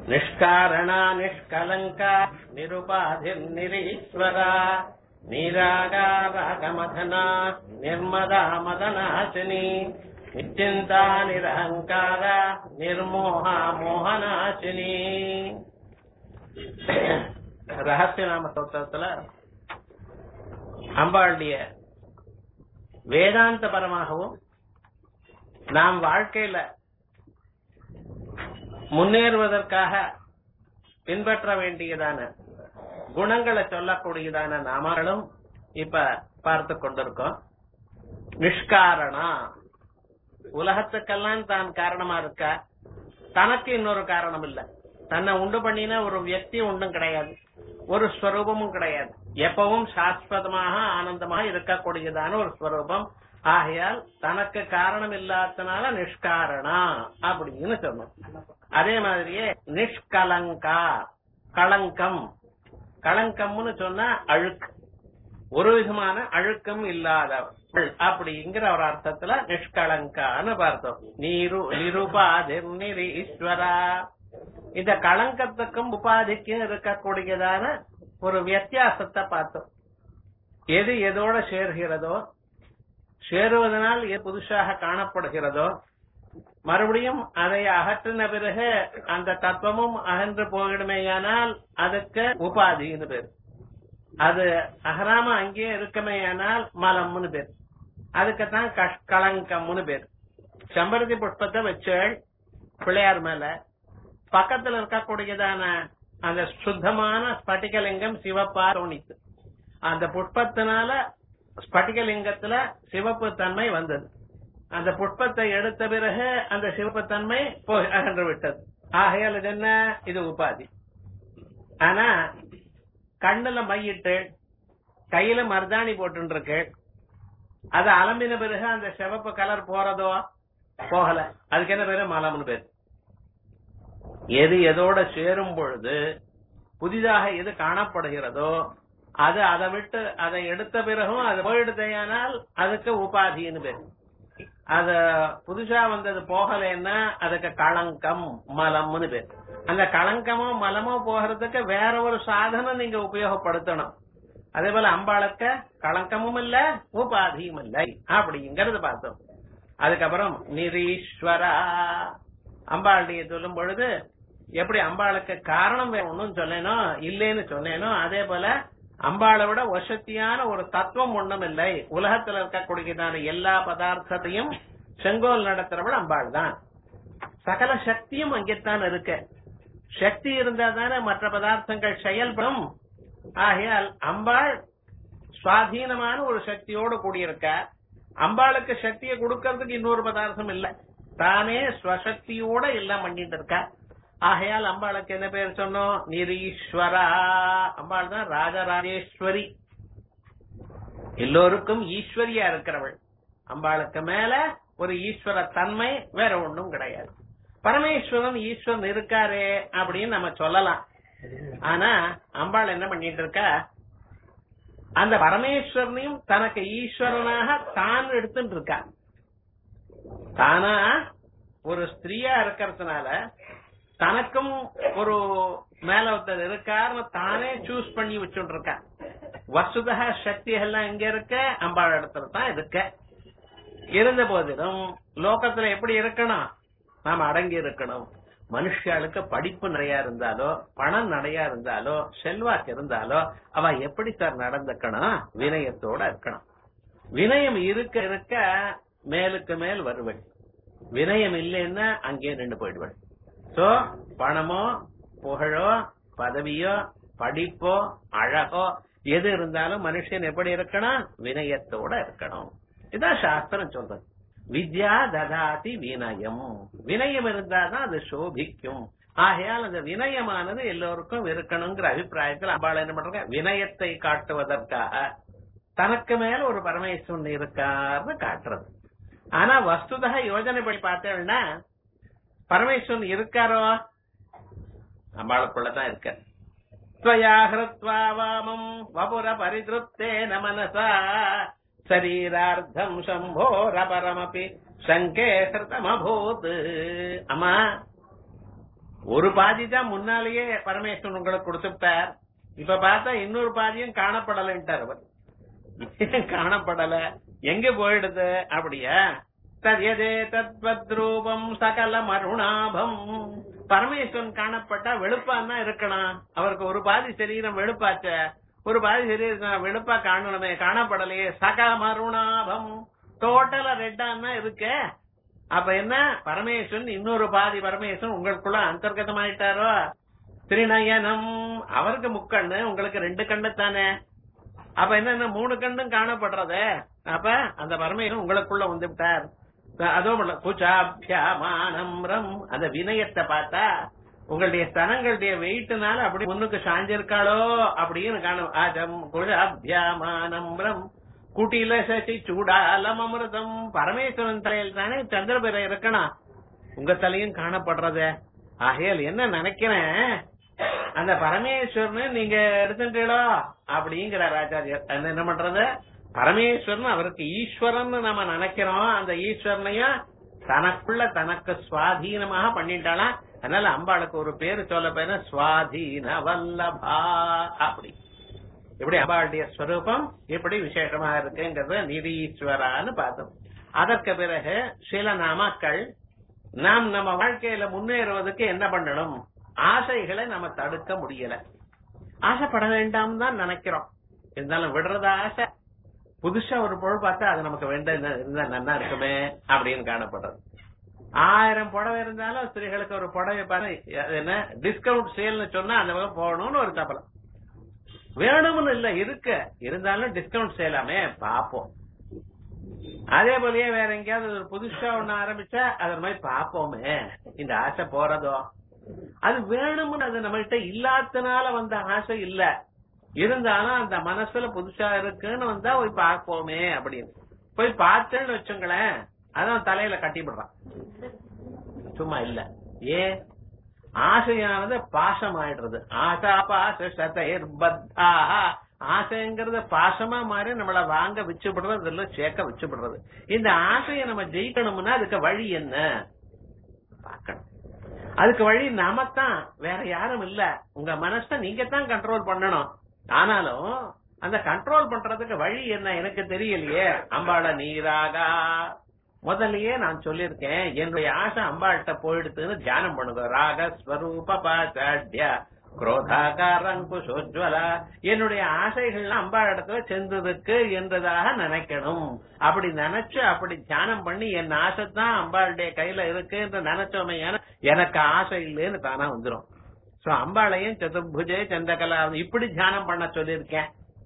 నిష్కారణా నిష్కలంక నిరుపాధిర్నిరీశ్వరా నీరాగారాగమథనా నిర్మదా మదనాశిని నిశ్చింతా నిరహంకార నిర్మోహ மோகநாசினி ரகசிய நாம தோற்றத்துல அம்பாளுடைய வேதாந்த பரமாகவும் நாம் வாழ்க்கையில முன்னேறுவதற்காக பின்பற்ற வேண்டியதான குணங்களை சொல்லக்கூடியதான நாமங்களும் இப்ப பார்த்து கொண்டிருக்கோம் நிஷ்காரணா உலகத்துக்கெல்லாம் தான் காரணமா இருக்க தனக்கு இன்னொரு காரணம் இல்ல தன்னை உண்டு பண்ணின ஒரு வியக்தி ஒன்றும் கிடையாது ஒரு ஸ்வரூபமும் கிடையாது எப்பவும் சாஸ்வதமாக ஆனந்தமாக இருக்கக்கூடியதான ஒரு ஸ்வரூபம் ஆகையால் தனக்கு காரணம் இல்லாதனால நிஷ்காரணா அப்படின்னு சொன்னோம் அதே மாதிரியே நிஷ்கலங்கா களங்கம் களங்கம்னு சொன்னா அழுக்கு ஒரு விதமான அழுக்கம் இல்லாதவள் அப்படிங்கிற ஒரு அர்த்தத்துல நிஷ்கலங்கான்னு பார்த்தோம் நீரு நிருபாதிர் நிரீஸ்வரா இந்த களங்கத்துக்கும் உபாதிக்கும் இருக்கக்கூடியதான ஒரு வித்தியாசத்தை பார்த்தோம் எது எதோட சேர்கிறதோ சேருவதனால் எது புதுசாக காணப்படுகிறதோ மறுபடியும் அதை அகற்றின பிறகு அந்த தத்துவமும் அகன்று போயிடுமேயானால் அதுக்கு உபாதின்னு பேர் அது அகராம அங்கேயே இருக்குமேயானால் மலம்னு பேர் அதுக்குத்தான் கஷ்கலங்கம்னு பேர் செம்பருத்தி புஷ்பத்தை வச்சேள் பிள்ளையார் மேல பக்கத்துல இருக்கக்கூடியதான அந்த சுத்தமான ஸ்பட்டிகலிங்கம் சிவப்பா தோணித்து அந்த புஷ்பத்தினால ஸ்பட்டிகலிங்கத்துல சிவப்பு தன்மை வந்தது அந்த புஷ்பத்தை எடுத்த பிறகு அந்த சிவப்பு தன்மை போய் அகன்று விட்டது ஆகையால் இது என்ன இது உபாதி ஆனா கண்ணுல மையிட்டு கையில மருதாணி போட்டு இருக்கு அது அலம்பின பிறகு அந்த சிவப்பு கலர் போறதோ போகல அதுக்கு என்ன பேரு மலம்னு பேரு எது எதோட சேரும் பொழுது புதிதாக எது காணப்படுகிறதோ அது அதை விட்டு அதை எடுத்த பிறகும் அது போயிடுதையானால் அதுக்கு உபாதின்னு பேரு அத புதுசா வந்தது போகலைன்னா அதுக்கு களங்கம் மலம்னு பேர் அந்த களங்கமோ மலமோ போகிறதுக்கு வேற ஒரு சாதனம் நீங்க உபயோகப்படுத்தணும் அதே போல அம்பாளுக்க களங்கமும் இல்ல உபாதியும் இல்லை அப்படிங்கறது பார்த்தோம் அதுக்கப்புறம் நிரீஸ்வரா அம்பாளுடைய சொல்லும் பொழுது எப்படி அம்பாளுக்கு காரணம் ஒன்னும் சொன்னேனோ இல்லைன்னு சொன்னேனோ அதே போல அம்பாளை விட வசத்தியான ஒரு தத்துவம் ஒண்ணும் இல்லை உலகத்துல இருக்கக்கூடியதான எல்லா பதார்த்தத்தையும் செங்கோல் நடத்துறவள் அம்பாள் தான் சகல சக்தியும் அங்கேத்தான் இருக்கு சக்தி இருந்தா தானே மற்ற பதார்த்தங்கள் செயல்படும் ஆகையால் அம்பாள் சுவாதீனமான ஒரு சக்தியோடு கூடியிருக்க அம்பாளுக்கு சக்தியை கொடுக்கறதுக்கு இன்னொரு பதார்த்தம் இல்ல தானே ஸ்வசக்தியோட எல்லாம் பண்ணிட்டு இருக்கா ஆகையால் அம்பாளுக்கு என்ன பேர் சொன்னோம் நிரீஸ்வரா அம்பாள் தான் ராஜராஜேஸ்வரி எல்லோருக்கும் ஈஸ்வரியா இருக்கிறவள் அம்பாளுக்கு மேல ஒரு ஈஸ்வர தன்மை வேற ஒண்ணும் கிடையாது பரமேஸ்வரன் ஈஸ்வரன் இருக்காரே அப்படின்னு நம்ம சொல்லலாம் ஆனா அம்பாள் என்ன பண்ணிட்டு இருக்கா அந்த பரமேஸ்வரனையும் தனக்கு ஈஸ்வரனாக தான் எடுத்துட்டு இருக்கா தானா ஒரு ஸ்திரீயா இருக்கிறதுனால தனக்கும் ஒரு மேல ஒருத்தர் இருக்காருன்னு தானே சூஸ் பண்ணி வச்சுட்டு இருக்கா வசுதக சக்தி எல்லாம் எங்க இருக்க அம்பாள் இடத்துல தான் இருக்க இருந்த போதிலும் லோகத்துல எப்படி இருக்கணும் நாம அடங்கி இருக்கணும் மனுஷாளுக்கு படிப்பு நிறைய இருந்தாலோ பணம் நிறைய இருந்தாலோ செல்வாக்கு இருந்தாலோ அவ எப்படி சார் நடந்துக்கணும் வினயத்தோட இருக்கணும் வினயம் இருக்க இருக்க மேலுக்கு மேல் வருவள் வினயம் இல்லைன்னா அங்கேயே நின்று போயிடுவள் சோ பணமோ புகழோ பதவியோ படிப்போ அழகோ எது இருந்தாலும் மனுஷன் எப்படி இருக்கணும் வினயத்தோட இருக்கணும் இதான் சாஸ்திரம் சொல்றது வித்யா ததாதி வினயம் வினயம் இருந்தாதான் அது சோபிக்கும் ஆகையால் அந்த வினயமானது எல்லோருக்கும் இருக்கணுங்கிற அபிப்பிராயத்தில் அம்பாள் என்ன பண்றாங்க வினயத்தை காட்டுவதற்காக தனக்கு மேல ஒரு பரமேஸ்வரன் இருக்காருன்னு காட்டுறது ஆனா வஸ்துதக யோஜனை படி பார்த்தேன்னா பரமேஸ்வரன் இருக்காரோ அம்பாளுக்குள்ளதான் இருக்க त्वया हृत्वा वामम् वपुर परितृप्तेन मनसा शरीरार्धम् शम्भोरपरमपि शङ्के हृतमभूत् அம்மா ஒரு பாதி தான் முன்னாலேயே பரமேஸ்வரன் உங்களுக்கு கொடுத்துட்டார் இப்ப பார்த்தா இன்னொரு பாதியும் காணப்படலைன்ட்டார் அவர் ஏன் காணப்படல எங்க போயிடுது அப்படியா தத்யதே தத்வத் ரூபம் சகல மருணாபம் பரமேஸ்வரன் காணப்பட்டா வெளுப்பான்னா இருக்கணும் அவருக்கு ஒரு பாதி சரீரம் வெளுப்பாச்ச ஒரு பாதி சரீரம் வெளுப்பா காணணுமே காணப்படலையே சகல மருணாபம் டோட்டலா ரெட்டான்னா இருக்கே அப்ப என்ன பரமேஸ்வரன் இன்னொரு பாதி பரமேஸ்வரன் உங்களுக்குள்ள அந்தர்கதமாயிட்டாரோ திருநயனம் அவருக்கு முக்கண்ணு உங்களுக்கு ரெண்டு கண்ணு தானே அப்ப என்ன மூணு கண்ணும் காணப்படுறதே அப்ப அந்த பரமேஸ்வரன் உங்களுக்குள்ள வந்து விட்டார் அதுவும் குச்சாபியமானம்ரம் அந்த வினயத்தை பார்த்தா உங்களுடைய ஸ்தனங்களுடைய வெயிட்னால அப்படி முன்னுக்கு சாஞ்சிருக்காளோ அப்படின்னு காணும் ஆஜம் குழாபியமானம்ரம் குட்டியில சசி சூடாலம் அமிர்தம் பரமேஸ்வரன் தலையில் தானே சந்திரபிரை இருக்கணும் உங்க தலையும் காணப்படுறதே ஆகையால் என்ன நினைக்கிறேன் அந்த பரமேஸ்வரன் நீங்க எடுத்துட்டீங்களோ அப்படிங்கிறார் ஆச்சாரியர் அது என்ன பண்றது பரமேஸ்வரன் அவருக்கு ஈஸ்வரன் நம்ம நினைக்கிறோம் அந்த ஈஸ்வரனையும் தனக்குள்ள தனக்கு சுவாதீனமாக பண்ணிட்டாலாம் அதனால அம்பாளுக்கு ஒரு பேரு சொல்ல பேரு சுவாதீன வல்லபா அப்படி இப்படி அம்பாளுடைய ஸ்வரூபம் இப்படி விசேஷமா இருக்குங்கிறது நிதீஸ்வரான்னு பார்த்தோம் அதற்கு பிறகு சில நாமக்கள் நாம் நம்ம வாழ்க்கையில முன்னேறுவதற்கு என்ன பண்ணணும் ஆசைகளை நம்ம தடுக்க முடியல ஆசைப்பட வேண்டாம் தான் நினைக்கிறோம் இருந்தாலும் விடுறத ஆசை புதுசா ஒரு பொருள் பார்த்தா அது நமக்கு வேண்ட இருந்தா நல்லா இருக்குமே அப்படின்னு காணப்படுறது ஆயிரம் புடவை இருந்தாலும் ஸ்திரீகளுக்கு ஒரு புடவை பாரு அது என்ன டிஸ்கவுண்ட் சேல்னு சொன்னா அந்த பக்கம் போகணும்னு ஒரு தப்பலம் வேணும்னு இல்ல இருக்கு இருந்தாலும் டிஸ்கவுண்ட் செய்யலாமே பாப்போம் அதே போலயே வேற எங்கேயாவது ஒரு புதுசா ஒண்ணு ஆரம்பிச்சா அது மாதிரி பாப்போமே இந்த ஆசை போறதோ அது வேணும்னு அது நம்மகிட்ட இல்லாதனால வந்த ஆசை இல்ல இருந்தாலும் அந்த மனசுல புதுசா இருக்குன்னு வந்தா போய் பார்ப்போமே அப்படின்னு போய் பார்த்தேன்னு வச்சுங்களேன் அதான் தலையில கட்டிவிடுறான் சும்மா இல்ல ஏன் ஆசையானது பாசம் ஆயிடுறது ஆசா பாச சதைர் பத்தா ஆசைங்கிறது பாசமா மாறி நம்மள வாங்க வச்சுப்படுறது இல்ல சேர்க்க வச்சுப்படுறது இந்த ஆசையை நம்ம ஜெயிக்கணும்னா அதுக்கு வழி என்ன பார்க்கணும் அதுக்கு வழி நாமத்தான் வேற யாரும் இல்ல உங்க மனச நீங்க தான் கண்ட்ரோல் பண்ணணும் ஆனாலும் அந்த கண்ட்ரோல் பண்றதுக்கு வழி என்ன எனக்கு தெரியலையே அம்பாள நீராகா முதல்லயே நான் சொல்லியிருக்கேன் என்னுடைய ஆசை அம்பாள்கிட்ட போயிடுத்துன்னு தியானம் பண்ணுங்க ராக ஸ்வரூப பாச்சாட்ய குரோதாகாரங்குஷோஜ்வலா என்னுடைய ஆசைகள்லாம் அம்பாள் இடத்துல சென்றதுக்கு என்றதாக நினைக்கணும் அப்படி நினைச்சு அப்படி தியானம் பண்ணி என் ஆசை தான் அம்பாளுடைய கையில இருக்கு என்று நினைச்சோமே எனக்கு ஆசை இல்லைன்னு தானா வந்துரும் சோ அம்பாளையும் சதுர்புஜே சந்திரகலா இப்படி தியானம் பண்ண சொல்லியிருக்கேன்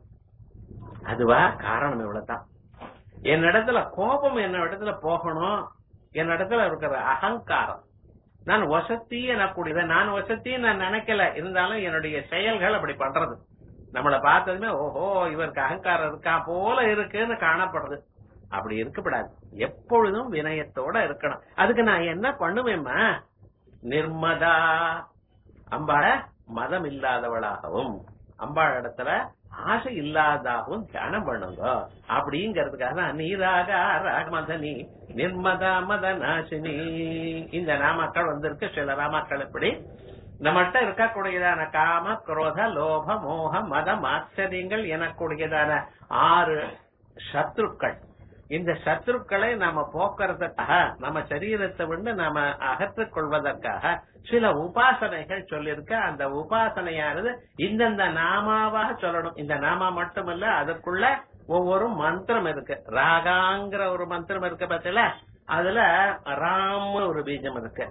அதுவா காரணம் இவ்வளவுதான் என் இடத்துல கோபம் என்ன இடத்துல போகணும் என் இடத்துல இருக்கிற அகங்காரம் நான் வசத்தி எனக்கூடியத நான் வசத்தி நான் நினைக்கல இருந்தாலும் என்னுடைய செயல்கள் அப்படி பண்றது நம்மளை பார்த்ததுமே ஓஹோ இவருக்கு அகங்காரம் இருக்கா போல இருக்குன்னு காணப்படுறது அப்படி இருக்கப்படாது எப்பொழுதும் வினயத்தோட இருக்கணும் அதுக்கு நான் என்ன பண்ணுவேம்மா நிர்மதா அம்பாள மதம் இல்லாதவளாகவும் அம்பாள் இடத்துல ஆசை இல்லாதாகவும் தியானம் பண்ணுங்க அப்படிங்கறதுக்காக தான் நீராக ராகமதனி நிர்மதா மத நாசினி இந்த நாமக்கள் வந்திருக்கு சில நாமக்கள் இப்படி நம்மகிட்ட இருக்கக்கூடியதான காம குரோத லோப மோக மத ஆச்சரியங்கள் எனக்கூடியதான ஆறு சத்ருக்கள் இந்த சத்ருக்களை நாம போக்குறதுக்காக நம்ம சரீரத்தை விட்டு நாம அகற்றிக் கொள்வதற்காக சில உபாசனைகள் சொல்லிருக்க அந்த உபாசனையானது இந்தந்த நாமாவாக சொல்லணும் இந்த நாமா மட்டுமல்ல அதுக்குள்ள ஒவ்வொரு மந்திரம் இருக்கு ராகாங்கிற ஒரு மந்திரம் இருக்கு பார்த்தல அதுல ராம்னு ஒரு பீஜம் இருக்கு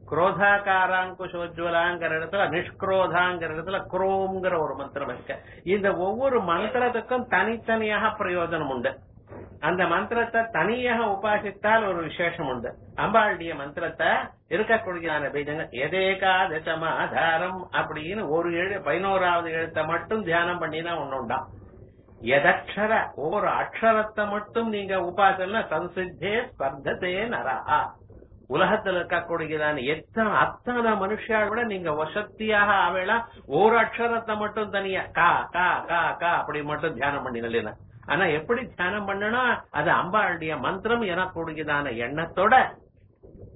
குரோதாகாராங்குஷோஜ்வலாங்கிற இடத்துல நிஷ்குரோதாங்கிற இடத்துல குரோம்ங்கிற ஒரு மந்திரம் இருக்கு இந்த ஒவ்வொரு மந்திரத்துக்கும் தனித்தனியாக பிரயோஜனம் உண்டு அந்த மந்திரத்தை தனியாக உபாசித்தால் ஒரு விசேஷம் உண்டு அம்பாளுடைய மந்திரத்தை இருக்கக்கூடியதான பீஜங்கள் எதேகாதசமாதாரம் அப்படின்னு ஒரு எழு பதினோராவது எழுத்தை மட்டும் தியானம் பண்ணினா ஒண்ணுண்டாம் எதக்ஷர ஒவ்வொரு அக்ஷரத்தை மட்டும் நீங்க உபாசன சம்சித்தே ஸ்பர்தத்தே நரா உலகத்துல இருக்கக்கூடியதான எத்தனை அத்தனை மனுஷால் விட நீங்க வசத்தியாக ஆவேலாம் ஒரு அக்ஷரத்தை மட்டும் தனியா கா கா கா கா அப்படி மட்டும் தியானம் பண்ணினா ஆனா எப்படி தியானம் பண்ணணும் அது அம்பாளுடைய மந்திரம் எனக்கூடியதான எண்ணத்தோட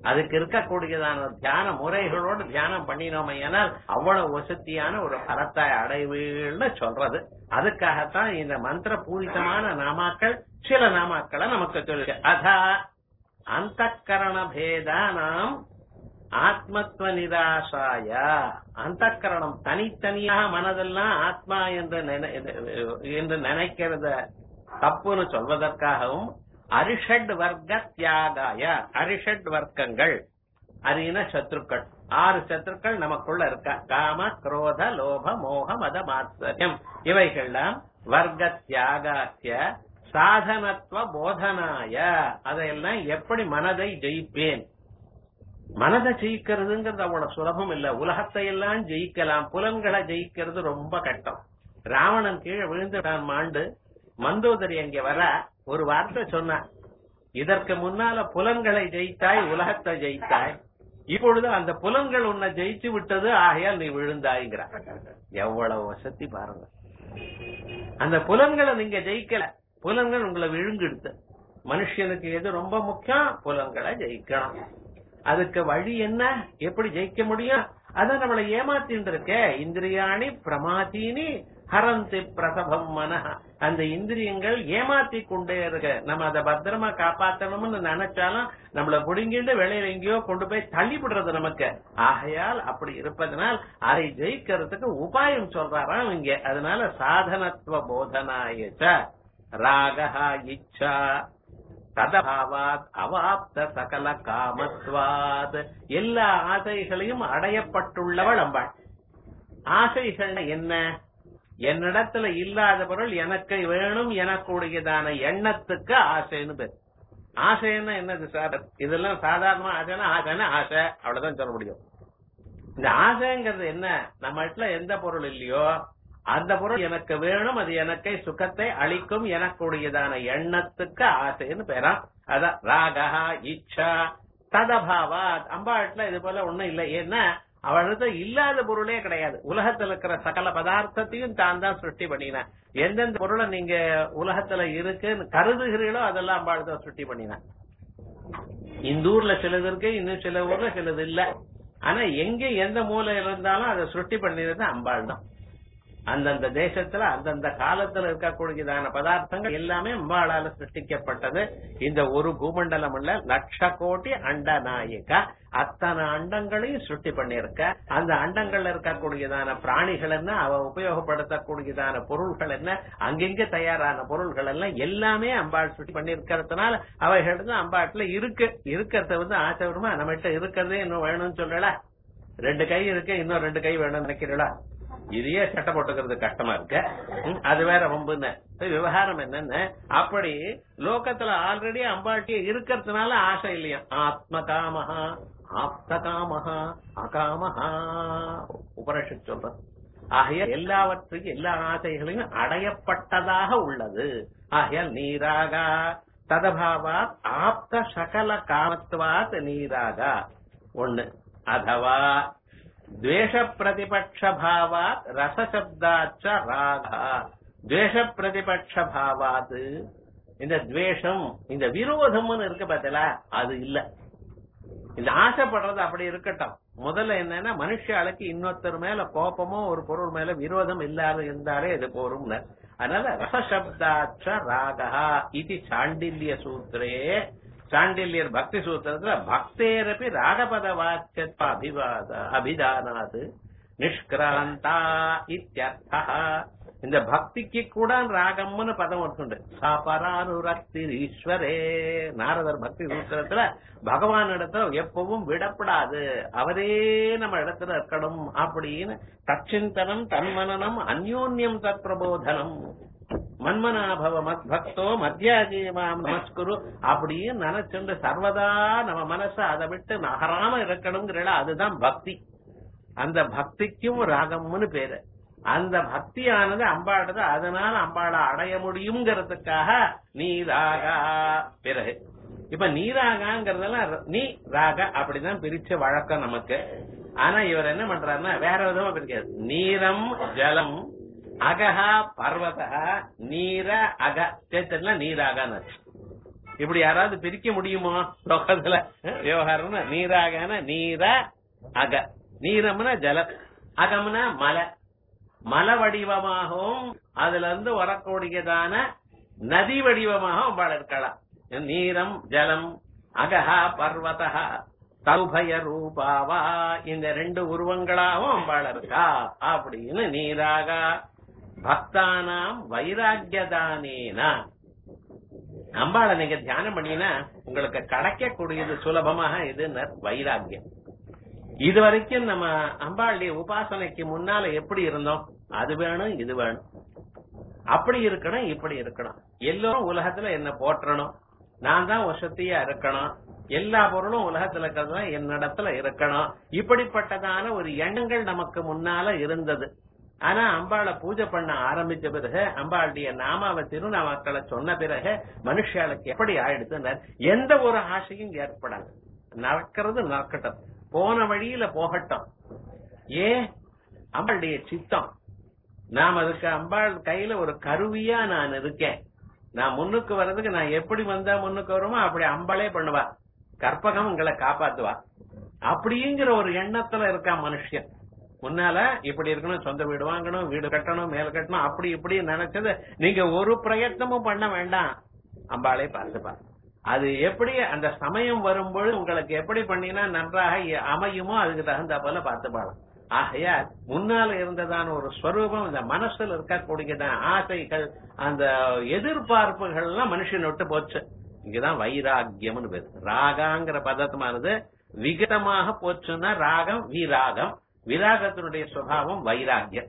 அதுக்கு இருக்கக்கூடியதான தியான முறைகளோடு தியானம் பண்ணினோமையானால் அவ்வளவு வசதியான ஒரு பலத்தை அடைவீள்னு சொல்றது அதுக்காகத்தான் இந்த மந்திர பூரிதமான நாமாக்கள் சில நாமாக்களை நமக்கு சொல்லு அதா அந்த கரண பேதானாம் ஆத்மத்துவ நிராசாய அந்த கரணம் தனித்தனியாக மனதெல்லாம் ஆத்மா என்று நினை- என்று நினைக்கிறத தப்புன்னு சொல்வதற்காகவும் அரிஷட் வர்க்க தியாகாய அரிஷட் வர்க்கங்கள் அரின சத்ருக்கள் ஆறு சத்ருக்கள் நமக்குள்ள இருக்க காம குரோத லோப மோக மத மாத்சரியம் இவைகள்லாம் வர்க்க தியாகாத்திய சாதனத்துவ போதனாய அதையெல்லாம் எப்படி மனதை ஜெயிப்பேன் மனதை ஜெயிக்கிறதுங்கிறது அவ்வளவு சுலபம் இல்ல உலகத்தை எல்லாம் ஜெயிக்கலாம் புலன்களை ஜெயிக்கிறது ரொம்ப கஷ்டம் ராவணன் கீழே விழுந்து நான் மாண்டு மந்தோதரி அங்கே வர ஒரு வார்த்தை சொன்னான் இதற்கு முன்னால புலன்களை ஜெயித்தாய் உலகத்தை ஜெயித்தாய் இப்பொழுது அந்த புலன்கள் உன்னை ஜெயிச்சு விட்டது ஆகையால் நீ விழுந்தாய்ங்கிறான் எவ்வளவு வசதி பாருங்க அந்த புலன்களை நீங்க ஜெயிக்கல புலன்கள் உங்களை விழுங்கிடுத்து மனுஷனுக்கு எது ரொம்ப முக்கியம் புலன்களை ஜெயிக்கணும் அதுக்கு வழி என்ன எப்படி ஜெயிக்க முடியும் அதான் நம்மளை ஏமாத்தின்னு இருக்க இந்திரியாணி பிரமாதீனி ஹரந்தி பிரசபம் மனஹ அந்த இந்திரியங்கள் ஏமாத்தி கொண்டே இருக்கு நம்ம அதை பத்திரமா காப்பாத்தணும்னு நினைச்சாலும் நம்மள புடுங்கிட்டு வெளியில எங்கேயோ கொண்டு போய் தள்ளி விடுறது நமக்கு ஆகையால் அப்படி இருப்பதனால் அதை ஜெயிக்கிறதுக்கு உபாயம் சொல்றாராம் இங்க அதனால சாதனத்துவ போதனாயச்ச ராகா இச்சா ததபாவாத் அவாப்த சகல காமத்வாத் எல்லா ஆசைகளையும் அடையப்பட்டுள்ளவள் அம்பாள் ஆசைகள் என்ன என்னிடத்துல இல்லாத பொருள் எனக்கு வேணும் எனக்குடையதான எண்ணத்துக்கு ஆசைன்னு பேர் ஆசைன்னா என்னது சார் இதெல்லாம் சாதாரணமா ஆசைன்னா ஆசைன்னா ஆசை அவ்வளவுதான் சொல்ல முடியும் இந்த ஆசைங்கிறது என்ன நம்ம இடத்துல எந்த பொருள் இல்லையோ அந்த பொருள் எனக்கு வேணும் அது எனக்கு சுகத்தை அளிக்கும் எனக்குடையதான எண்ணத்துக்கு ஆசைன்னு பேரா அதான் ராகா இச்சா ததபாவாத் அம்பாட்ல இது போல ஒண்ணும் இல்லை ஏன்னா அவளுக்கு இல்லாத பொருளே கிடையாது உலகத்துல இருக்கிற சகல பதார்த்தத்தையும் தான் தான் சிருஷ்டி பண்ணினான் எந்தெந்த பொருளை நீங்க உலகத்துல இருக்குன்னு கருதுகிறீங்களோ அதெல்லாம் அம்பாள் தான் சிருஷ்டி பண்ணினான் இந்த ஊர்ல சிலது இருக்கு இன்னும் சில ஊர்ல சிலது இல்ல ஆனா எங்க எந்த மூலையில இருந்தாலும் அதை சுருட்டி பண்ணிருது அம்பாள் தான் அந்தந்த தேசத்துல அந்தந்த காலத்துல இருக்கக்கூடியதான பதார்த்தங்கள் எல்லாமே அம்பாளால சிருஷ்டிக்கப்பட்டது இந்த ஒரு பூமண்டலம் உள்ள லட்ச கோடி அண்ட நாயகா அத்தனை அண்டங்களையும் சுட்டி பண்ணிருக்க அந்த அண்டங்கள்ல இருக்கக்கூடியதான பிராணிகள் என்ன அவ உபயோகப்படுத்தக்கூடியதான பொருள்கள் என்ன அங்கெங்க தயாரான பொருள்கள் எல்லாம் எல்லாமே அம்பாள் சுட்டி பண்ணிருக்கிறதுனால அவைகள் வந்து அம்பாட்டுல இருக்கு இருக்கிறத வந்து ஆசை வருமா நம்மகிட்ட இருக்கிறதே இன்னும் வேணும்னு சொல்லல ரெண்டு கை இருக்கு இன்னும் ரெண்டு கை வேணும்னு நினைக்கிறீங்களா இதையே சட்டை போட்டுக்கிறது கஷ்டமா இருக்கு ம், அது வேற வம்புன்னு இப்ப விவகாரம் என்னன்னு அப்படி லோகத்துல ஆல்ரெடி அம்பாட்டியே இருக்கிறதுனால ஆசை இல்லையா ஆத்ம காமஹா ஆப்த காமஹா அகாமஹா உபனிஷத் சொல்றது ஆகையால் எல்லாவற்றையும் எல்லா ஆசைகளையும் அடையப்பட்டதாக உள்ளது ஆகையால் நீராகா ததபாவாத் ஆப்த சகல காமத்துவாத் நீராகா ஒண்ணு அதவா द्वेष प्रतिपक्ष भावात रस शब्दाच ராகா द्वेष प्रतिपक्ष भावाத் இந்த துவேஷம் இந்த விரோதம்னு இருக்கு பார்த்தல அது இல்ல இந்த ஆசைப்படுறது அப்படி இருக்கட்டும் முதல்ல என்னன்னா மனுஷாளுக்கு இன்னொருத்தர் மேல கோபமோ ஒரு பொருள் மேல விரோதம் இல்லாத இருந்தாலே இது போரும்னு அதனால ரசசப்தாச்ச ராகா இது சாண்டில்ய சூத்திரே சாண்டில்யர் பக்தி சூத்திரத்துல பக்தேரப்பி ராகபத வாக்கியத்வ அபிவாத அபிதானாது நிஷ்கிராந்தா இத்தியர்த்தா இந்த பக்திக்கு கூட ராகம்னு பதம் ஒட்டுண்டு சாபரானுரக்தி ஈஸ்வரே நாரதர் பக்தி சூத்திரத்துல பகவான் இடத்துல எப்பவும் விடப்படாது அவரே நம்ம இடத்துல இருக்கணும் அப்படின்னு தச்சிந்தனம் தன்மனனம் அந்யோன்யம் தத் பிரபோதனம் மன்மனாபவ மத் பக்தோ மத்தியாஜீமாம் நமஸ்குரு அப்படின்னு நினைச்சுண்டு சர்வதா நம்ம மனச அதை விட்டு நகராம இருக்கணுங்கிற அதுதான் பக்தி அந்த பக்திக்கும் ராகம்னு பேரு அந்த பக்தியானது அம்பாடுது அதனால அம்பாளை அடைய முடியுங்கிறதுக்காக நீ ராகா பிறகு இப்ப நீராகாங்கிறதெல்லாம் நீ ராக அப்படிதான் பிரிச்ச வழக்கம் நமக்கு ஆனா இவர் என்ன பண்றாருன்னா வேற விதமா பிரிக்காது நீரம் ஜலம் அகஹா பர்வத நீர அக சேர்த்ததுல நீராகான்னு இப்படி யாராவது பிரிக்க முடியுமோ லோகத்துல விவகாரம்னா நீராகன நீர அக நீரம்னா ஜலம் அகம்னா மலை மலை வடிவமாகவும் அதுல இருந்து வரக்கூடியதான நதி வடிவமாகவும் அம்பாள் இருக்கலாம் நீரம் ஜலம் அகஹா பர்வதா தௌபய ரூபாவா இந்த ரெண்டு உருவங்களாகவும் அம்பாள் இருக்கா அப்படின்னு நீராக பக்தானாம் வைராக்கியதானேனா அம்பாளை நீங்க தியானம் பண்ணினா உங்களுக்கு கிடைக்கக்கூடியது சுலபமாக இது வைராக்கியம் இது வரைக்கும் நம்ம அம்பாளுடைய உபாசனைக்கு முன்னால எப்படி இருந்தோம் அது வேணும் இது வேணும் அப்படி இருக்கணும் இப்படி இருக்கணும் எல்லோரும் உலகத்துல என்ன போற்றணும் நான் தான் வசதியா இருக்கணும் எல்லா பொருளும் உலகத்துல இருக்கிறது என்னிடத்துல இருக்கணும் இப்படிப்பட்டதான ஒரு எண்ணங்கள் நமக்கு முன்னால இருந்தது ஆனா அம்பாளை பூஜை பண்ண ஆரம்பிச்ச பிறகு அம்பாளுடைய நாமாவை திருநாமாக்களை சொன்ன பிறகு மனுஷாளுக்கு எப்படி ஆயிடுதுன்னு எந்த ஒரு ஆசையும் ஏற்படாது நடக்கிறது நடக்கட்டும் போன வழியில போகட்டும் ஏன் அம்பாளுடைய சித்தம் நாம் அதுக்கு அம்பாள் கையில ஒரு கருவியா நான் இருக்கேன் நான் முன்னுக்கு வர்றதுக்கு நான் எப்படி வந்தா முன்னுக்கு வருமோ அப்படி அம்பாளே பண்ணுவா கற்பகம் உங்களை காப்பாத்துவா அப்படிங்கிற ஒரு எண்ணத்துல இருக்கா மனுஷன் முன்னால இப்படி இருக்கணும் சொந்த வீடு வாங்கணும் வீடு கட்டணும் மேல கட்டணும் அப்படி இப்படி நினைச்சது நீங்க ஒரு பிரயத்னமும் பண்ண வேண்டாம் அம்பாளே பார்த்துப்பா அது எப்படி அந்த சமயம் வரும்போது உங்களுக்கு எப்படி பண்ணினா நன்றாக அமையுமோ அதுக்கு தகுந்த போல பார்த்துப்பாளாம் ஆகையால் முன்னால இருந்ததான ஒரு ஸ்வரூபம் இந்த மனசுல இருக்கக்கூடியதான ஆசைகள் அந்த எதிர்பார்ப்புகள் எல்லாம் மனுஷன் விட்டு போச்சு இங்கதான் வைராக்கியம்னு பேரு ராகாங்கிற பதத்தமானது விகதமாக போச்சுன்னா ராகம் விராகம் விராகத்தினுடைய சுவாவம் வைராக்கியம்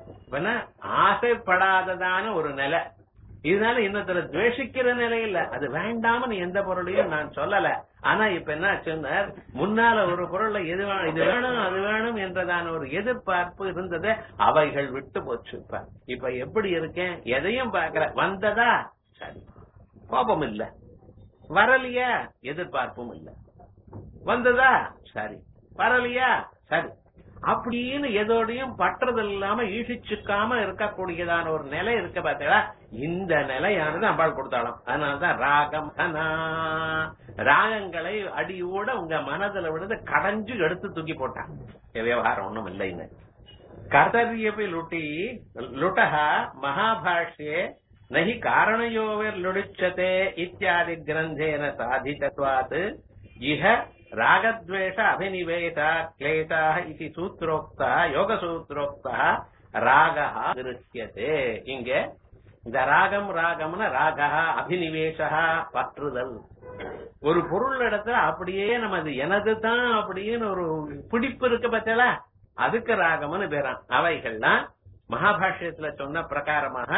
ஆசைப்படாததான ஒரு நிலை இதனால இன்னொருத்தர துவேஷிக்கிற நிலை இல்ல அது வேண்டாம்னு எந்த பொருளையும் நான் சொல்லல ஆனா இப்ப என்ன சொன்னார் முன்னால ஒரு பொருள்ல எது வேணும் இது வேணும் அது வேணும் என்றதான ஒரு எதிர்பார்ப்பு இருந்தது அவைகள் விட்டு போச்சு இப்ப இப்ப எப்படி இருக்கேன் எதையும் பாக்குற வந்ததா சரி கோபம் இல்ல வரலையா எதிர்பார்ப்பும் இல்ல வந்ததா சரி வரலையா சரி அப்படின்னு எதோடையும் பற்றது இல்லாம ஈஷிச்சுக்காம இருக்கக்கூடியதான ஒரு நிலை இருக்க பார்த்தீங்களா இந்த நிலையானது அம்பாள் கொடுத்தாலும் அதனாலதான் ராகம் தனா ராகங்களை அடியோட உங்க மனதுல விழுந்து கடைஞ்சு எடுத்து தூக்கி போட்டான் விவகாரம் ஒண்ணும் இல்லைன்னு கர்த்தரியபி லுட்டி லுட்டஹா மகாபாஷ்யே நஹி காரணயோவிர் லுடிச்சதே இத்தியாதி கிரந்தேன சாதிதத்வாத் இஹ ராகத்வேஷ அபினிவேஷ கிளேஷா இது சூத்ரோக்தா யோக சூத்ரோக்தா ராகா திருஷ்யதே இங்க இந்த ராகம் ராகம்னா ராகா அபினிவேஷா பற்றுதல் ஒரு பொருள் இடத்துல அப்படியே நம்ம அது எனது தான் அப்படின்னு ஒரு பிடிப்பு இருக்கு பத்தியல அதுக்கு ராகம்னு பேரான் அவைகள்லாம் மகாபாஷ்யத்துல சொன்ன பிரகாரமாக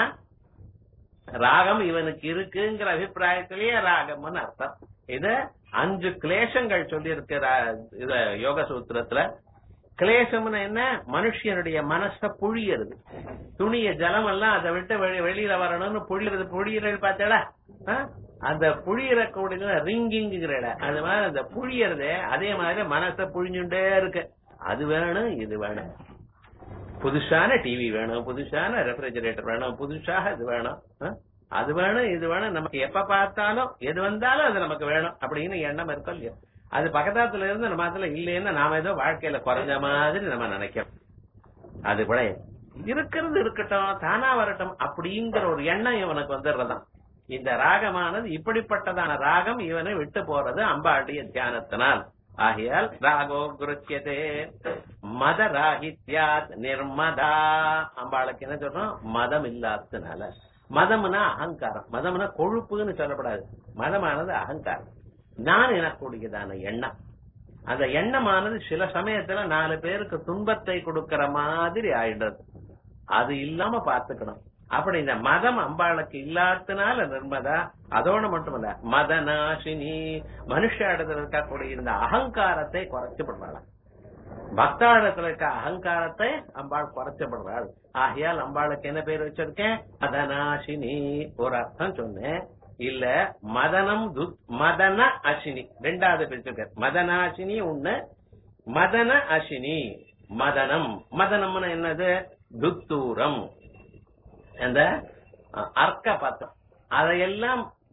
ராகம் இவனுக்கு இருக்குங்கிற அபிப்பிராயத்திலேயே ராகம்னு அர்த்தம் இத அஞ்சு கிளேசங்கள் சொல்லி இருக்கிற இத யோக சூத்திரத்துல கிளேசம்னு என்ன மனுஷனுடைய மனச புழியறது துணிய ஜலம் எல்லாம் அதை விட்டு வெளியில வரணும்னு புழியறது புழியறது பார்த்தா அந்த புழியற கூட ரிங்கிங்கிற அது மாதிரி அந்த புழியறது அதே மாதிரி மனச புழிஞ்சுட்டே இருக்கு அது வேணும் இது வேணும் புதுசான டிவி வேணும் புதுசான ரெஃப்ரிஜரேட்டர் வேணும் புதுசாக இது வேணும் அது வேணும் இது வேணும் நமக்கு எப்ப பார்த்தாலும் எது வந்தாலும் அது நமக்கு வேணும் அப்படின்னு எண்ணம் இருக்கும் இல்லையா அது பக்கத்தாத்துல இருந்து நம்ம அதுல இல்லைன்னா நாம ஏதோ வாழ்க்கையில குறைஞ்ச மாதிரி நம்ம நினைக்கிறோம் அது கூட இருக்கிறது இருக்கட்டும் தானா வரட்டும் அப்படிங்கிற ஒரு எண்ணம் இவனுக்கு வந்துடுறதான் இந்த ராகமானது இப்படிப்பட்டதான ராகம் இவனை விட்டு போறது அம்பாளுடைய தியானத்தினால் ஆகையால் ராகோ குருத்தியதே மத ராகித்யாத் நிர்மதா அம்பாளுக்கு என்ன சொல்றோம் மதம் இல்லாததுனால மதம்னா அகங்காரம் மதம்னா கொழுப்புன்னு சொல்லப்படாது மதமானது அகங்காரம் நான் எனக்கூடியதான எண்ணம் அந்த எண்ணமானது சில சமயத்துல நாலு பேருக்கு துன்பத்தை கொடுக்கிற மாதிரி ஆயிடுறது அது இல்லாம பாத்துக்கணும் அப்படி இந்த மதம் அம்பாளுக்கு இல்லாததுனால நிர்மதா அதோட மட்டுமல்ல மதநாசினி மனுஷ இடத்துல இருக்கக்கூடிய இந்த அகங்காரத்தை குறைச்சுப்படுறாள் பக்தாடத்துல இருக்க அகங்காரத்தை அம்பாள் குறைச்சப்படுறாள் ஆகையால் அம்பாளுக்கு என்ன பேர் வச்சிருக்கேன் மதநாசினி ஒரு அர்த்தம் சொன்னேன் இல்ல மதனம் மதன அசினி ரெண்டாவது பிரிச்சிருக்க மதனாசினி ஒண்ணு மதன அசினி மதனம் மதனம்னு என்னது துத்தூரம் அந்த அர்க்க பத்தம் அதையெல்லாம்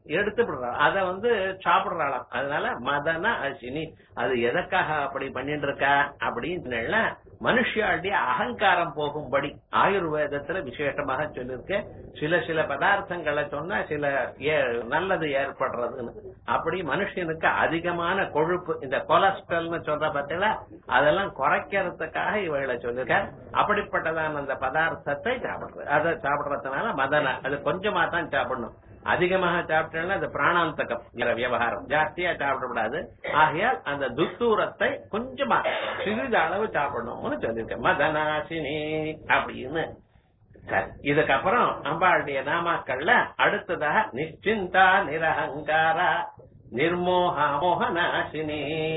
எடுத்து விடுறாள் அத வந்து சாப்பிடுறாளாம் அதனால மதன அசினி அது எதற்காக அப்படி பண்ணிட்டு இருக்கா அப்படின்னு மனுஷியாளுடைய அகங்காரம் போகும்படி ஆயுர்வேதத்துல விசேஷமாக சொல்லிருக்கு சில சில பதார்த்தங்களை சொன்னா சில ஏ- நல்லது ஏற்படுறதுன்னு அப்படி மனுஷனுக்கு அதிகமான கொழுப்பு இந்த கொலஸ்ட்ரால்னு சொல்ற பார்த்தீங்களா அதெல்லாம் குறைக்கிறதுக்காக இவைகளை சொல்லிருக்க அப்படிப்பட்டதான அந்த பதார்த்தத்தை சாப்பிடுறது அதை சாப்பிடுறதுனால மதன அது கொஞ்சமா தான் சாப்பிடணும் அதிகமாக சாப்பிட்டா அது பிராணாந்தகம் விவகாரம் ஜாஸ்தியா சாப்பிடக்கூடாது ஆகையால் அந்த துத்தூரத்தை கொஞ்சமா சிறிது அளவு சாப்பிடணும்னு சொல்லியிருக்கேன் மதனாசினி அப்படின்னு சரி இதுக்கப்புறம் அம்பாளுடைய நாமாக்கள்ல அடுத்ததாக நிச்சிந்தா நிரஹங்காரா நிர்மோக மோகநாசினி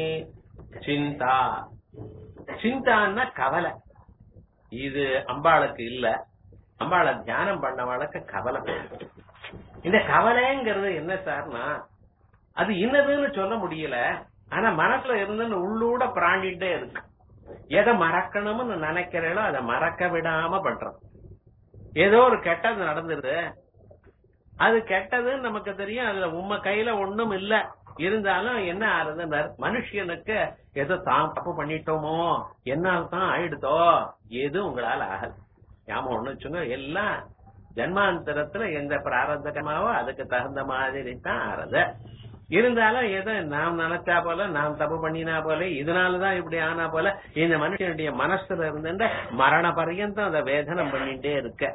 சிந்தா சிந்தான்னா கவலை இது அம்பாளுக்கு இல்ல அம்பாளை தியானம் பண்ணவளுக்கு கவலை போயிடும் இந்த கவலைங்கிறது என்ன சார்னா அது இன்னதுன்னு சொல்ல முடியல ஆனா மனசுல இருந்து உள்ளூட பிராண்டிட்டே இருக்கு எதை மறக்கணும்னு நினைக்கிறீங்களோ அதை மறக்க விடாம பண்றோம் ஏதோ ஒரு கெட்டது நடந்துருது அது கெட்டதுன்னு நமக்கு தெரியும் அதுல உம்ம கையில ஒண்ணும் இல்ல இருந்தாலும் என்ன ஆறுதுன்னு மனுஷனுக்கு ஏதோ தான் தப்பு பண்ணிட்டோமோ என்னால தான் ஆயிடுதோ எது உங்களால ஆகல ஞாபகம் ஒண்ணு வச்சுங்க எல்லாம் ஜன்மாந்தரத்துல எந்த பிராரத்தகமாவோ அதுக்கு தகுந்த மாதிரி தான் ஆறுது இருந்தாலும் ஏதோ நாம் நினைச்சா போல நாம் தப்பு பண்ணினா போல இதனாலதான் இப்படி ஆனா போல இந்த மனுஷனுடைய மனசுல இருந்து மரண பர்யந்தம் அதை வேதனம் பண்ணிட்டே இருக்க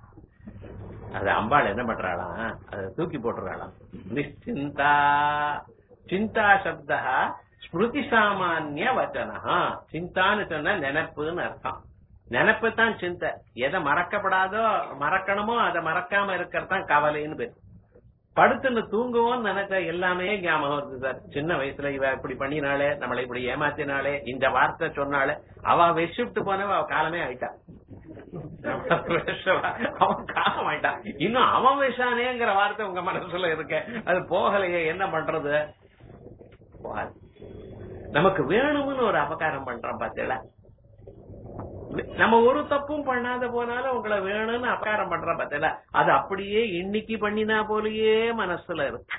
அது அம்பாள் என்ன பண்றாளாம் அதை தூக்கி போட்டுறாளாம் நிச்சிந்தா சிந்தா சப்தா ஸ்மிருதி சாமானிய வச்சனா சிந்தான்னு சொன்னா நினைப்புன்னு அர்த்தம் நினைப்பு தான் சிந்தை எதை மறக்கப்படாதோ மறக்கணுமோ அதை மறக்காம இருக்கிறதான் கவலைன்னு பேர் படுத்துன்னு தூங்குவோம்னு நினைச்ச எல்லாமே ஞாபகம் வருது சார் சின்ன வயசுல இவ இப்படி பண்ணினாலே நம்மளை இப்படி ஏமாத்தினாலே இந்த வார்த்தை சொன்னாலே அவ வெஷிப்ட் போனவ அவ காலமே ஆயிட்டா அவன் காலம் ஆயிட்டான் இன்னும் அவன் விஷானேங்கிற வார்த்தை உங்க மனசுல இருக்க அது போகலையே என்ன பண்றது போகாது நமக்கு வேணும்னு ஒரு அபகாரம் பண்றோம் பாத்தீங்களா நம்ம ஒரு தப்பும் பண்ணாத போனாலும் உங்களை வேணும்னு அபகாரம் பண்ற பார்த்தல அது அப்படியே இன்னைக்கு பண்ணினா போலயே மனசுல இருக்கு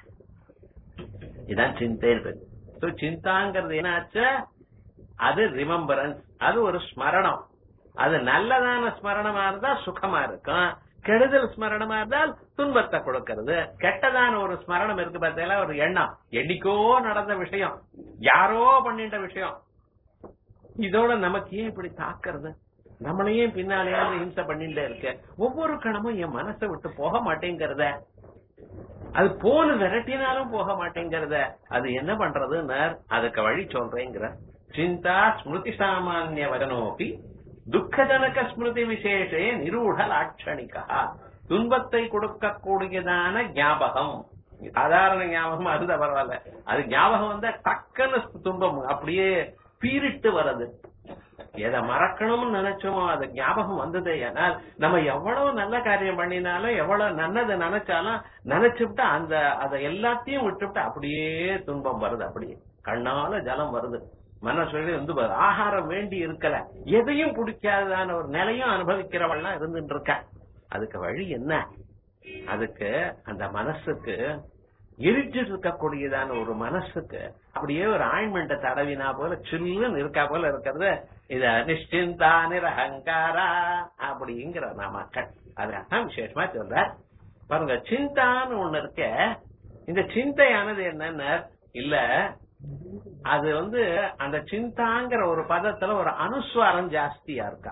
இதான் சிந்தை இருக்கு சிந்தாங்கிறது என்னாச்சு அது ரிமம்பரன்ஸ் அது ஒரு ஸ்மரணம் அது நல்லதான ஸ்மரணமா இருந்தா சுகமா இருக்கும் கெடுதல் ஸ்மரணமா இருந்தால் துன்பத்தை கொடுக்கிறது கெட்டதான ஒரு ஸ்மரணம் இருக்கு பார்த்தீங்களா ஒரு எண்ணம் என்னைக்கோ நடந்த விஷயம் யாரோ பண்ணிட்ட விஷயம் இதோட நமக்கு ஏன் இப்படி தாக்குறது நம்மளையும் பின்னாலே ஹிம்சை பண்ணிட்டே இருக்க ஒவ்வொரு கணமும் என் மனசை விட்டு போக மாட்டேங்கிறத அது போன விரட்டினாலும் போக மாட்டேங்கிறத அது என்ன பண்றதுன்னு அதுக்கு வழி சொல்றேங்கிற சிந்தா ஸ்மிருதி சாமானிய வதனோபி துக்கஜனக ஸ்மிருதி விசேஷே நிரூட லாட்சணிகா துன்பத்தை கொடுக்கக்கூடியதான ஞாபகம் சாதாரண ஞாபகம் அதுதான் பரவாயில்ல அது ஞாபகம் வந்தா டக்குன்னு துன்பம் அப்படியே பீரிட்டு வர்றது எதை மறக்கணும்னு நினைச்சோமோ அது ஞாபகம் வந்ததே ஆனால் நம்ம எவ்வளவு நல்ல காரியம் பண்ணினாலும் எவ்வளவு நல்லதை நினைச்சாலும் நினைச்சுட்டு அந்த அதை எல்லாத்தையும் விட்டுவிட்டு அப்படியே துன்பம் வருது அப்படியே கண்ணால ஜலம் வருது மனசு வந்து வருது. ஆகாரம் வேண்டி இருக்கல எதையும் பிடிக்காததான ஒரு நிலையும் அனுபவிக்கிறவள்லாம் இருந்துட்டு இருக்க அதுக்கு வழி என்ன அதுக்கு அந்த மனசுக்கு எரிச்சு இருக்கக்கூடியதான ஒரு மனசுக்கு அப்படியே ஒரு ஆயின்மெண்ட்டை தடவினா போல சில்லுன்னு இருக்கா போல இருக்கிறது இத நிஷ்டிந்தா நிரஹங்காரா அப்படிங்கிற நாமக்கள் அதான் விசேஷமா சொல்ற பாருங்க சிந்தான்னு ஒண்ணு இருக்க இந்த சிந்தையானது என்னன்னு இல்ல அது வந்து அந்த சிந்தாங்கிற ஒரு பதத்துல ஒரு அனுஸ்வாரம் ஜாஸ்தியா இருக்கா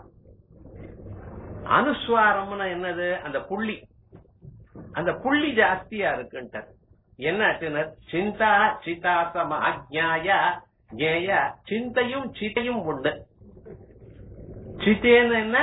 அனுஸ்வாரம்னு என்னது அந்த புள்ளி அந்த புள்ளி ஜாஸ்தியா இருக்குன்ட்டு என்ன சிந்தா சிதாசம அஜ்ஞாய ஜேய சிந்தையும் சிதையும் உண்டு சித்தேன்னு என்ன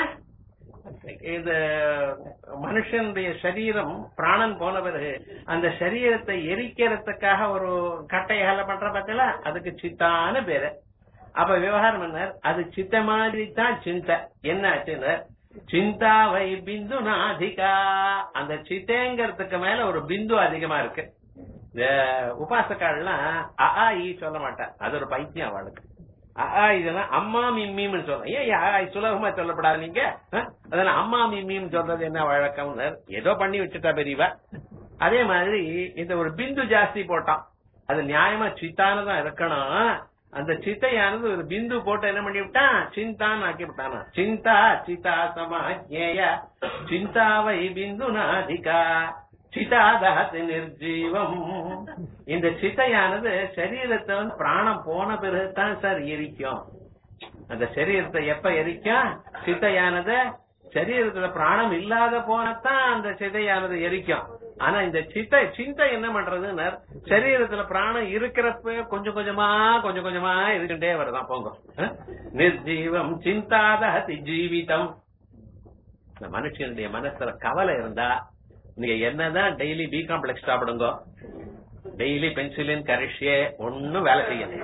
இது மனுஷனுடைய சரீரம் பிராணன் போன பிறகு அந்த சரீரத்தை எரிக்கிறதுக்காக ஒரு கட்டைகளை பண்ற பார்த்தல அதுக்கு சித்தான்னு பேரு அப்ப விவகாரம் என்ன அது சித்த மாதிரி தான் சிந்தை என்ன ஆச்சுன்னு சிந்தாவை பிந்து அதிகா அந்த சித்தேங்கிறதுக்கு மேல ஒரு பிந்து அதிகமா இருக்கு இந்த உபாசக்கால்லாம் அ ஆ, இ சொல்ல மாட்டேன் அது ஒரு பைத்தியம் அவளுக்கு அ ஆ, இதெல்லாம் அம்மா மிம்மின்னு சொல்றேன் ஏன் அ, ஆ, சுலபமா சொல்லப்படாது நீங்க அஹ்? அதெல்லாம் அம்மா மிம்மின்னு சொல்றது என்ன வழக்கம் ஏதோ பண்ணி வச்சுட்டா பெரியவா அதே மாதிரி இந்த ஒரு பிந்து ஜாஸ்தி போட்டான் அது நியாயமா சித்தானதான் இருக்கணும் அந்த சித்தையானது ஒரு பிந்து போட்டு என்ன பண்ணி விட்டான் சிந்தான் ஆக்கி விட்டானா சிந்தா சிதா சமாஜ்ஞேய சிந்தாவை பிந்து நாதிகா சிதாதாத்து நிர்ஜீவம் இந்த சித்தையானது சரீரத்தை வந்து பிராணம் போன பிறகுதான் சார் எரிக்கும் அந்த சரீரத்தை எப்ப எரிக்கும் சித்தையானது சரீரத்துல பிராணம் இல்லாத போனத்தான் அந்த சிதையானது எரிக்கும் ஆனா இந்த சித்தை சிந்தை என்ன பண்றதுன்னு சரீரத்துல பிராணம் இருக்கிறப்ப கொஞ்சம் கொஞ்சமா கொஞ்சம் கொஞ்சமா இருந்துட்டே வருதான் போங்க அஹ்? நிர்ஜீவம் சிந்தாதஹதி ஜீவிதம் இந்த மனுஷனுடைய மனசுல கவலை இருந்தா நீங்க என்னதான் டெய்லி பி காம்ப்ளெக்ஸ் சாப்பிடுங்க டெய்லி பென்சிலின் கரிஷியே ஒன்னும் வேலை செய்யாது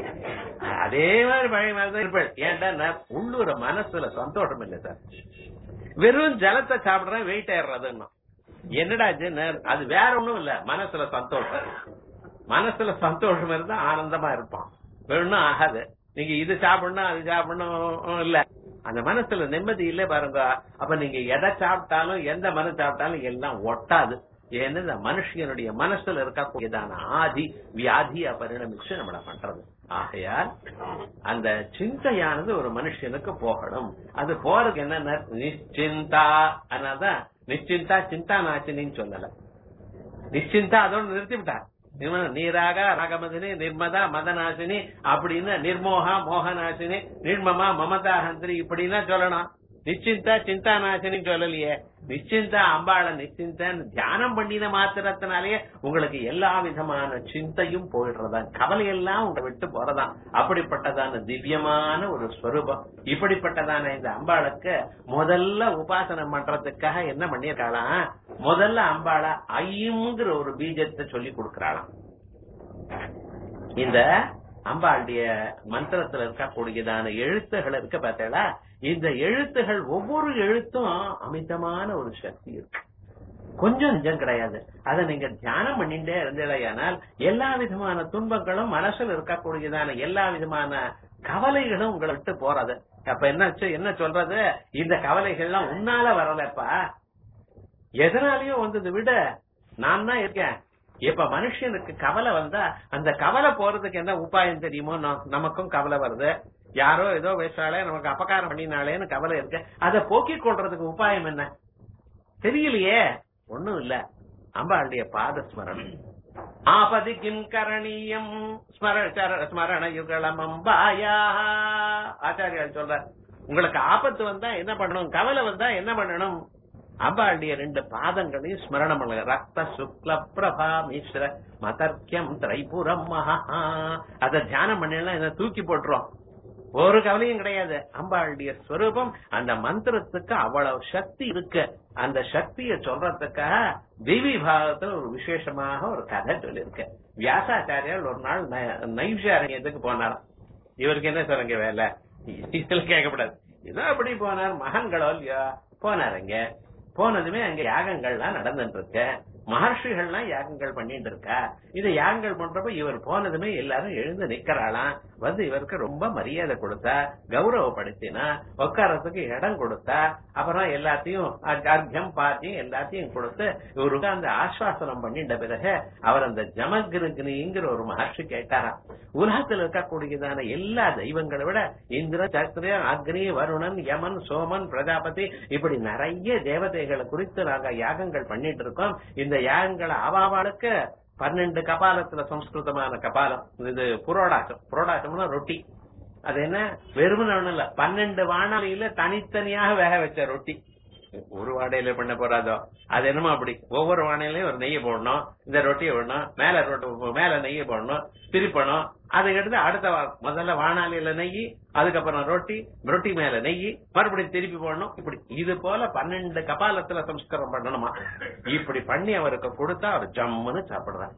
அதே மாதிரி பழைய மாதிரி தான் இருப்பேன் ஏன்டா உள்ளூர மனசுல சந்தோஷம் இல்லை சார் வெறும் ஜலத்தை சாப்பிடுறேன் வெயிட் ஆயிடுறதுன்னு என்னடா ஆச்சுன்னு, அது வேற ஒண்ணும் இல்ல மனசுல சந்தோஷம் மனசுல சந்தோஷம் இருந்தா ஆனந்தமா இருப்பான் வேணும் ஆகாது நீங்க இது சாப்பிடணும் அது சாப்பிடணும் இல்ல அந்த மனசுல நிம்மதி இல்ல பாருங்க அப்ப நீங்க எதை சாப்பிட்டாலும் எந்த மருந்து சாப்பிட்டாலும் எல்லாம் ஒட்டாது ஏன்னா இந்த மனுஷனுடைய மனசுல இருக்கக்கூடியதான ஆதி வியாதியா பரிணமிச்சு நம்மள பண்றது ஆகையால் அந்த சிந்தையானது ஒரு மனுஷனுக்கு போகணும் அது போறதுக்கு என்ன நிச்சிந்தா அதனாலதான் நிச்சிந்தா சிந்தா நாச்சினின்னு சொல்லல நிச்சிந்தா அதோட நிறுத்தி விட்டார் நிர்ம- நீராக ராகமதினி நிர்மதா மதநாசினி அப்படின்னு நிர்மோகா மோகநாசினி நிர்மமா மமதா ஹந்திரி இப்படின்னா சொல்லணும் நிச்சிந்தா சிந்தா நாசினி சொல்லலையே நிச்சிந்தா அம்பாள நிச்சிந்தன்னு தியானம் பண்ணின மாத்திரத்தினாலேயே உங்களுக்கு எல்லா விதமான சிந்தையும் போயிடுறதா கவலையெல்லாம் உங்களை விட்டு போறதா அப்படிப்பட்டதான திவ்யமான ஒரு ஸ்வரூபம் இப்படிப்பட்டதான இந்த அம்பாளுக்கு முதல்ல உபாசனை பண்றதுக்காக என்ன பண்ணிருக்காளாம் முதல்ல அம்பாள ஐயுங்கிற ஒரு பீஜத்தை சொல்லி கொடுக்கறாளாம் இந்த அம்பாளுடைய மந்திரத்துல இருக்கக்கூடியதான எழுத்துகள் இருக்க பார்த்தீங்களா இந்த எழுத்துகள் ஒவ்வொரு எழுத்தும் அமிதமான ஒரு சக்தி இருக்கு கொஞ்சம் நிஜம் கிடையாது அதை நீங்க தியானம் பண்ணிட்டே இருந்தீர்களானால் எல்லா விதமான துன்பங்களும் மனசுல இருக்கக்கூடியதான எல்லா விதமான கவலைகளும் உங்களை விட்டு போறது அப்ப என்னாச்சு என்ன சொல்றது இந்த கவலைகள்லாம் உன்னால வரலப்பா எதனாலயும் வந்தது விட நான் தான் இருக்கேன் இப்ப மனுஷனுக்கு கவலை வந்தா அந்த கவலை போறதுக்கு என்ன உபாயம் தெரியுமோ நா- நமக்கும் கவலை வருது யாரோ ஏதோ பேசுறாளே நமக்கு அபகாரம் பண்ணினாலேன்னு கவலை இருக்கு அதை போக்கிக் கொள்றதுக்கு உபாயம் என்ன தெரியலையே ஒண்ணும் இல்ல அம்பாளுடைய பாத ஸ்மரணம் ஆபதி கிம் கரணீயம் ஸ்மர சர- ஸ்மரண யுகலம் அம்பாயா ஆச்சாரியால் சொல்ற உங்களுக்கு ஆபத்து வந்தா என்ன பண்ணணும் கவலை வந்தா என்ன பண்ணணும் அம்பாளுடைய ரெண்டு பாதங்களையும் ஸ்மரணம் பண்ணுங்க ரக்த சுக்ல பிரபா மிஸ்ர மதர்க்கியம் திரைபுரம் மகா அத தியானம் பண்ணலாம் இதை தூக்கி போட்டுரும் ஒரு கவலையும் கிடையாது அம்பாளுடைய ஸ்வரூபம் அந்த மந்திரத்துக்கு அவ்வளவு சக்தி இருக்கு அந்த சக்தியை சொல்றதுக்காக தேவி பாகத்துல ஒரு விசேஷமாக ஒரு கதை சொல்லியிருக்கு வியாசாச்சாரியார் ஒரு நாள் ந- நைஷாரண்யத்துக்கு போனாராம் இவருக்கு என்ன சொல்லுங்க வேலை இதுல கேட்கக்கூடாது ஏதோ அப்படி போனார் மகன்களோ இல்லையோ போனாருங்க போனதுமே அங்க யாகங்கள்லாம் நடந்துட்டு இருக்கு மகர்ஷிகள்லாம் யாகங்கள் பண்ணிட்டு இருக்கா இது யாகங்கள் பண்றப்ப இவர் போனதுமே எல்லாரும் எழுந்து நிக்கிறாளாம் வந்து இவருக்கு ரொம்ப மரியாதை கொடுத்தா கௌரவப்படுத்தினா உட்காரத்துக்கு இடம் கொடுத்தா அப்புறம் எல்லாத்தையும் அர்- அர்க்யம் பாத்தியம் எல்லாத்தையும் கொடுத்து இவருக்கு அந்த ஆஸ்வாசனம் பண்ணிட்ட பிறகு அவர் அந்த ஜமகிருகினிங்கிற ஒரு மகர்ஷி கேட்டாராம் உலகத்தில் இருக்கக்கூடியதான எல்லா தெய்வங்களை விட இந்திர சக்திரன் அக்னி வருணன் யமன் சோமன் பிரஜாபதி இப்படி நிறைய தேவதைகளை குறித்து நாங்க யாகங்கள் பண்ணிட்டு இருக்கோம் இந்த யாகங்களை அவாவாளுக்கு பன்னெண்டு கபாலத்துல சம்ஸ்கிருதமான கபாலம் இது புரோடாக்கம் புரோடாக்கம்னா ரொட்டி அது என்ன வெறுமனே ஒண்ணும் இல்ல பன்னெண்டு வானாலியில தனித்தனியாக வேக வச்ச ரொட்டி ஒரு வாடையில பண்ண போறாதோ அது என்னமோ அப்படி ஒவ்வொரு வானையிலயும் ஒரு நெய்யை போடணும் இந்த ரொட்டியை போடணும் மேல ரொட்டி மேல நெய்யை போடணும் திருப்பணும் அதை எடுத்து அடுத்த வா- முதல்ல வானாலியில நெய் அதுக்கப்புறம் ரொட்டி ரொட்டி மேல நெய் மறுபடியும் திருப்பி போடணும் இப்படி இது போல பன்னெண்டு கபாலத்துல சம்ஸ்காரம் பண்ணணுமா இப்படி பண்ணி அவருக்கு கொடுத்தா அவர் ஜம்முன்னு சாப்பிடுறார்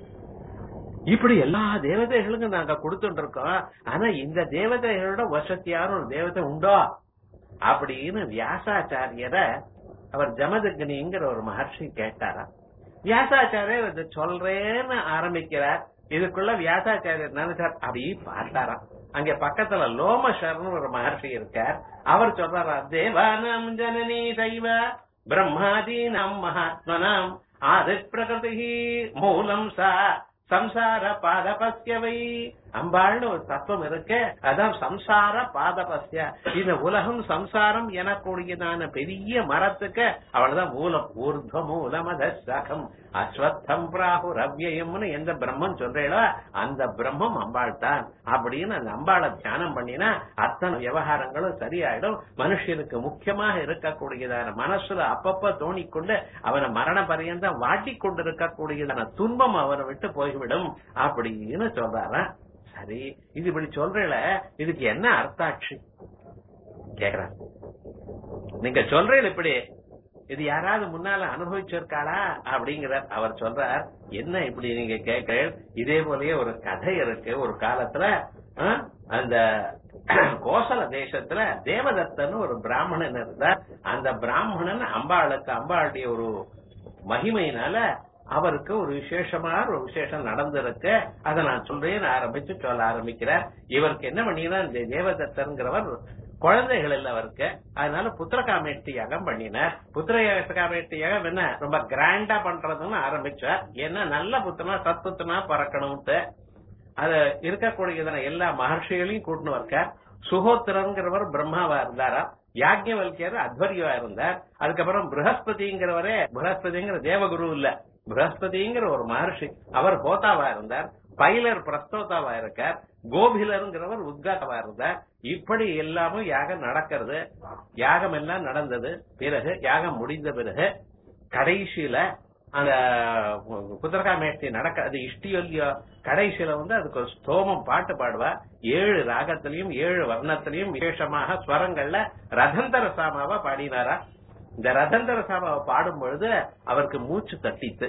இப்படி எல்லா தேவதைகளுக்கும் நாங்க கொடுத்துட்டு இருக்கோம் ஆனா இந்த தேவதைகளோட வசத்தியான ஒரு தேவதை உண்டோ அப்படின்னு வியாசாச்சாரியரை அவர் ஜமதக்னிங்கிற ஒரு மகர்ஷி கேட்டாராம் வியாசாச்சாரியர் இதை சொல்றேன்னு ஆரம்பிக்கிறார் இதுக்குள்ள வியாசாச்சாரியர் நினைச்சார் அப்படி பார்த்தாராம் அங்க பக்கத்துல லோமஷர்னு ஒரு மகர்ஷி இருக்கார் அவர் சொல்றாரா தேவானாம் ஜனனி சைவ பிரம்மாதீனாம் மகாத்மனாம் ஆதி பிரகிருதி மூலம் சா சம்சார பாதபஸ்யவை அம்பாள்னு ஒரு தத்துவம் இருக்கு அதான் சம்சார பாதபஸ்ய இந்த உலகம் சம்சாரம் எனக்கூடியதான பெரிய மரத்துக்கு அவள்தான் மூலம் ஊர்ಧ್ವ மூலம் அதம் அஸ்வத்தம் பிராகு ரவ்யயம்னு எந்த பிரம்மம் சொல்றீங்களோ அந்த பிரம்மம் அம்பாள் தான் அப்படின்னு அந்த அம்பாளை தியானம் பண்ணினா அத்தனை விவகாரங்களும் சரியாயிடும் மனுஷனுக்கு முக்கியமாக இருக்கக்கூடியதான மனசுல அப்பப்ப தோணிக்கொண்டு அவனை மரண பரியந்தம் வாட்டி கொண்டு இருக்கக்கூடியதான துன்பம் அவனை விட்டு போய்விடும் அப்படின்னு சொல்றாராம் சரி இது இப்படி சொல்றல இதுக்கு என்ன அர்த்தாட்சி கேக்குறேன் நீங்க சொல்றீங்க இப்படி இது யாராவது முன்னால அனுபவிச்சிருக்காளா அப்படிங்கிறார் அவர் சொல்றார் என்ன இப்படி நீங்க கேட்க இதே போலயே ஒரு கதை இருக்கு ஒரு காலத்துல ஆ, அந்த கோசல தேசத்துல தேவதத்தன் ஒரு பிராமணன் இருந்தார் அந்த பிராமணன் அம்பாளுக்கு அம்பாளுடைய ஒரு மகிமையினால அவருக்கு ஒரு விசேஷமான ஒரு விசேஷம் நடந்திருக்கு அதை நான் சொல்றேன் ஆரம்பிச்சு சொல்ல ஆரம்பிக்கிறார் இவருக்கு என்ன பண்ணினா இந்த தேவதத்தன்கிறவர் குழந்தைகள் இல்ல அவருக்கு அதனால புத்திரகாமேட்டி யாகம் பண்ணினார் புத்திரகாமேட்டி யாகம் என்ன ரொம்ப கிராண்டா பண்றதுன்னு ஆரம்பிச்சார் ஏன்னா நல்ல புத்திரனா சத்புத்திரனா பறக்கணும்ட்டு அது இருக்கக்கூடியதான எல்லா மகர்ஷிகளையும் கூட்டினு இருக்கார் சுகோத்திரங்கிறவர் பிரம்மாவா இருந்தாரா யாக்ஞவல்கியர் அத்வரியவா இருந்தார் அதுக்கப்புறம் ப்ரஹஸ்பதிங்கிறவரே ப்ரஹஸ்பதிங்கிற தேவகுரு இல்ல ப்ரஹஸ்பதிங்கிற ஒரு மகர்ஷி அவர் ஹோதாவா இருந்தார் பைலர் பிரஸ்தோதாவா இருக்கார் கோபிலருங்கிறவர் உத்காதவா இருந்தார் இப்படி எல்லாமும் யாகம் நடக்கிறது யாகம் எல்லாம் நடந்தது பிறகு யாகம் முடிந்த பிறகு கடைசியில அந்த குதிரகாமேட்டி நடக்க அது இஷ்டியொல்லியோ கடைசியில வந்து அதுக்கு ஒரு ஸ்தோமம் பாட்டு பாடுவா ஏழு ராகத்திலையும் ஏழு வர்ணத்திலையும் விசேஷமாக ஸ்வரங்கள்ல ரதந்தர சாமாவா பாடினாரா இந்த ரதந்தர சாமாவை பாடும் பொழுது அவருக்கு மூச்சு தட்டித்து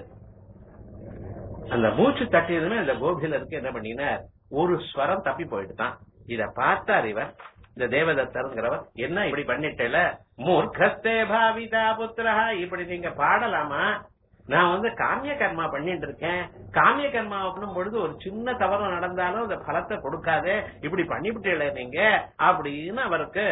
அந்த மூச்சு தட்டியதுமே அந்த கோபிலருக்கு என்ன பண்ணினார் ஒரு ஸ்வரம் தப்பி போயிட்டுதான் இத பார்த்தார் இவர் இந்த தேவதத்தருங்கிறவர் என்ன இப்படி பண்ணிட்டல மூர்க்கஸ்தே பாவிதா புத்திரா இப்படி நீங்க பாடலாமா நான் வந்து காமிய கர்மா பண்ணிட்டு இருக்கேன் காமிய கர்மா பண்ணும் பொழுது ஒரு சின்ன தவறு நடந்தாலும் அந்த பலத்தை கொடுக்காதே இப்படி பண்ணிவிட்டீங்களே நீங்க அப்படின்னு அவருக்கு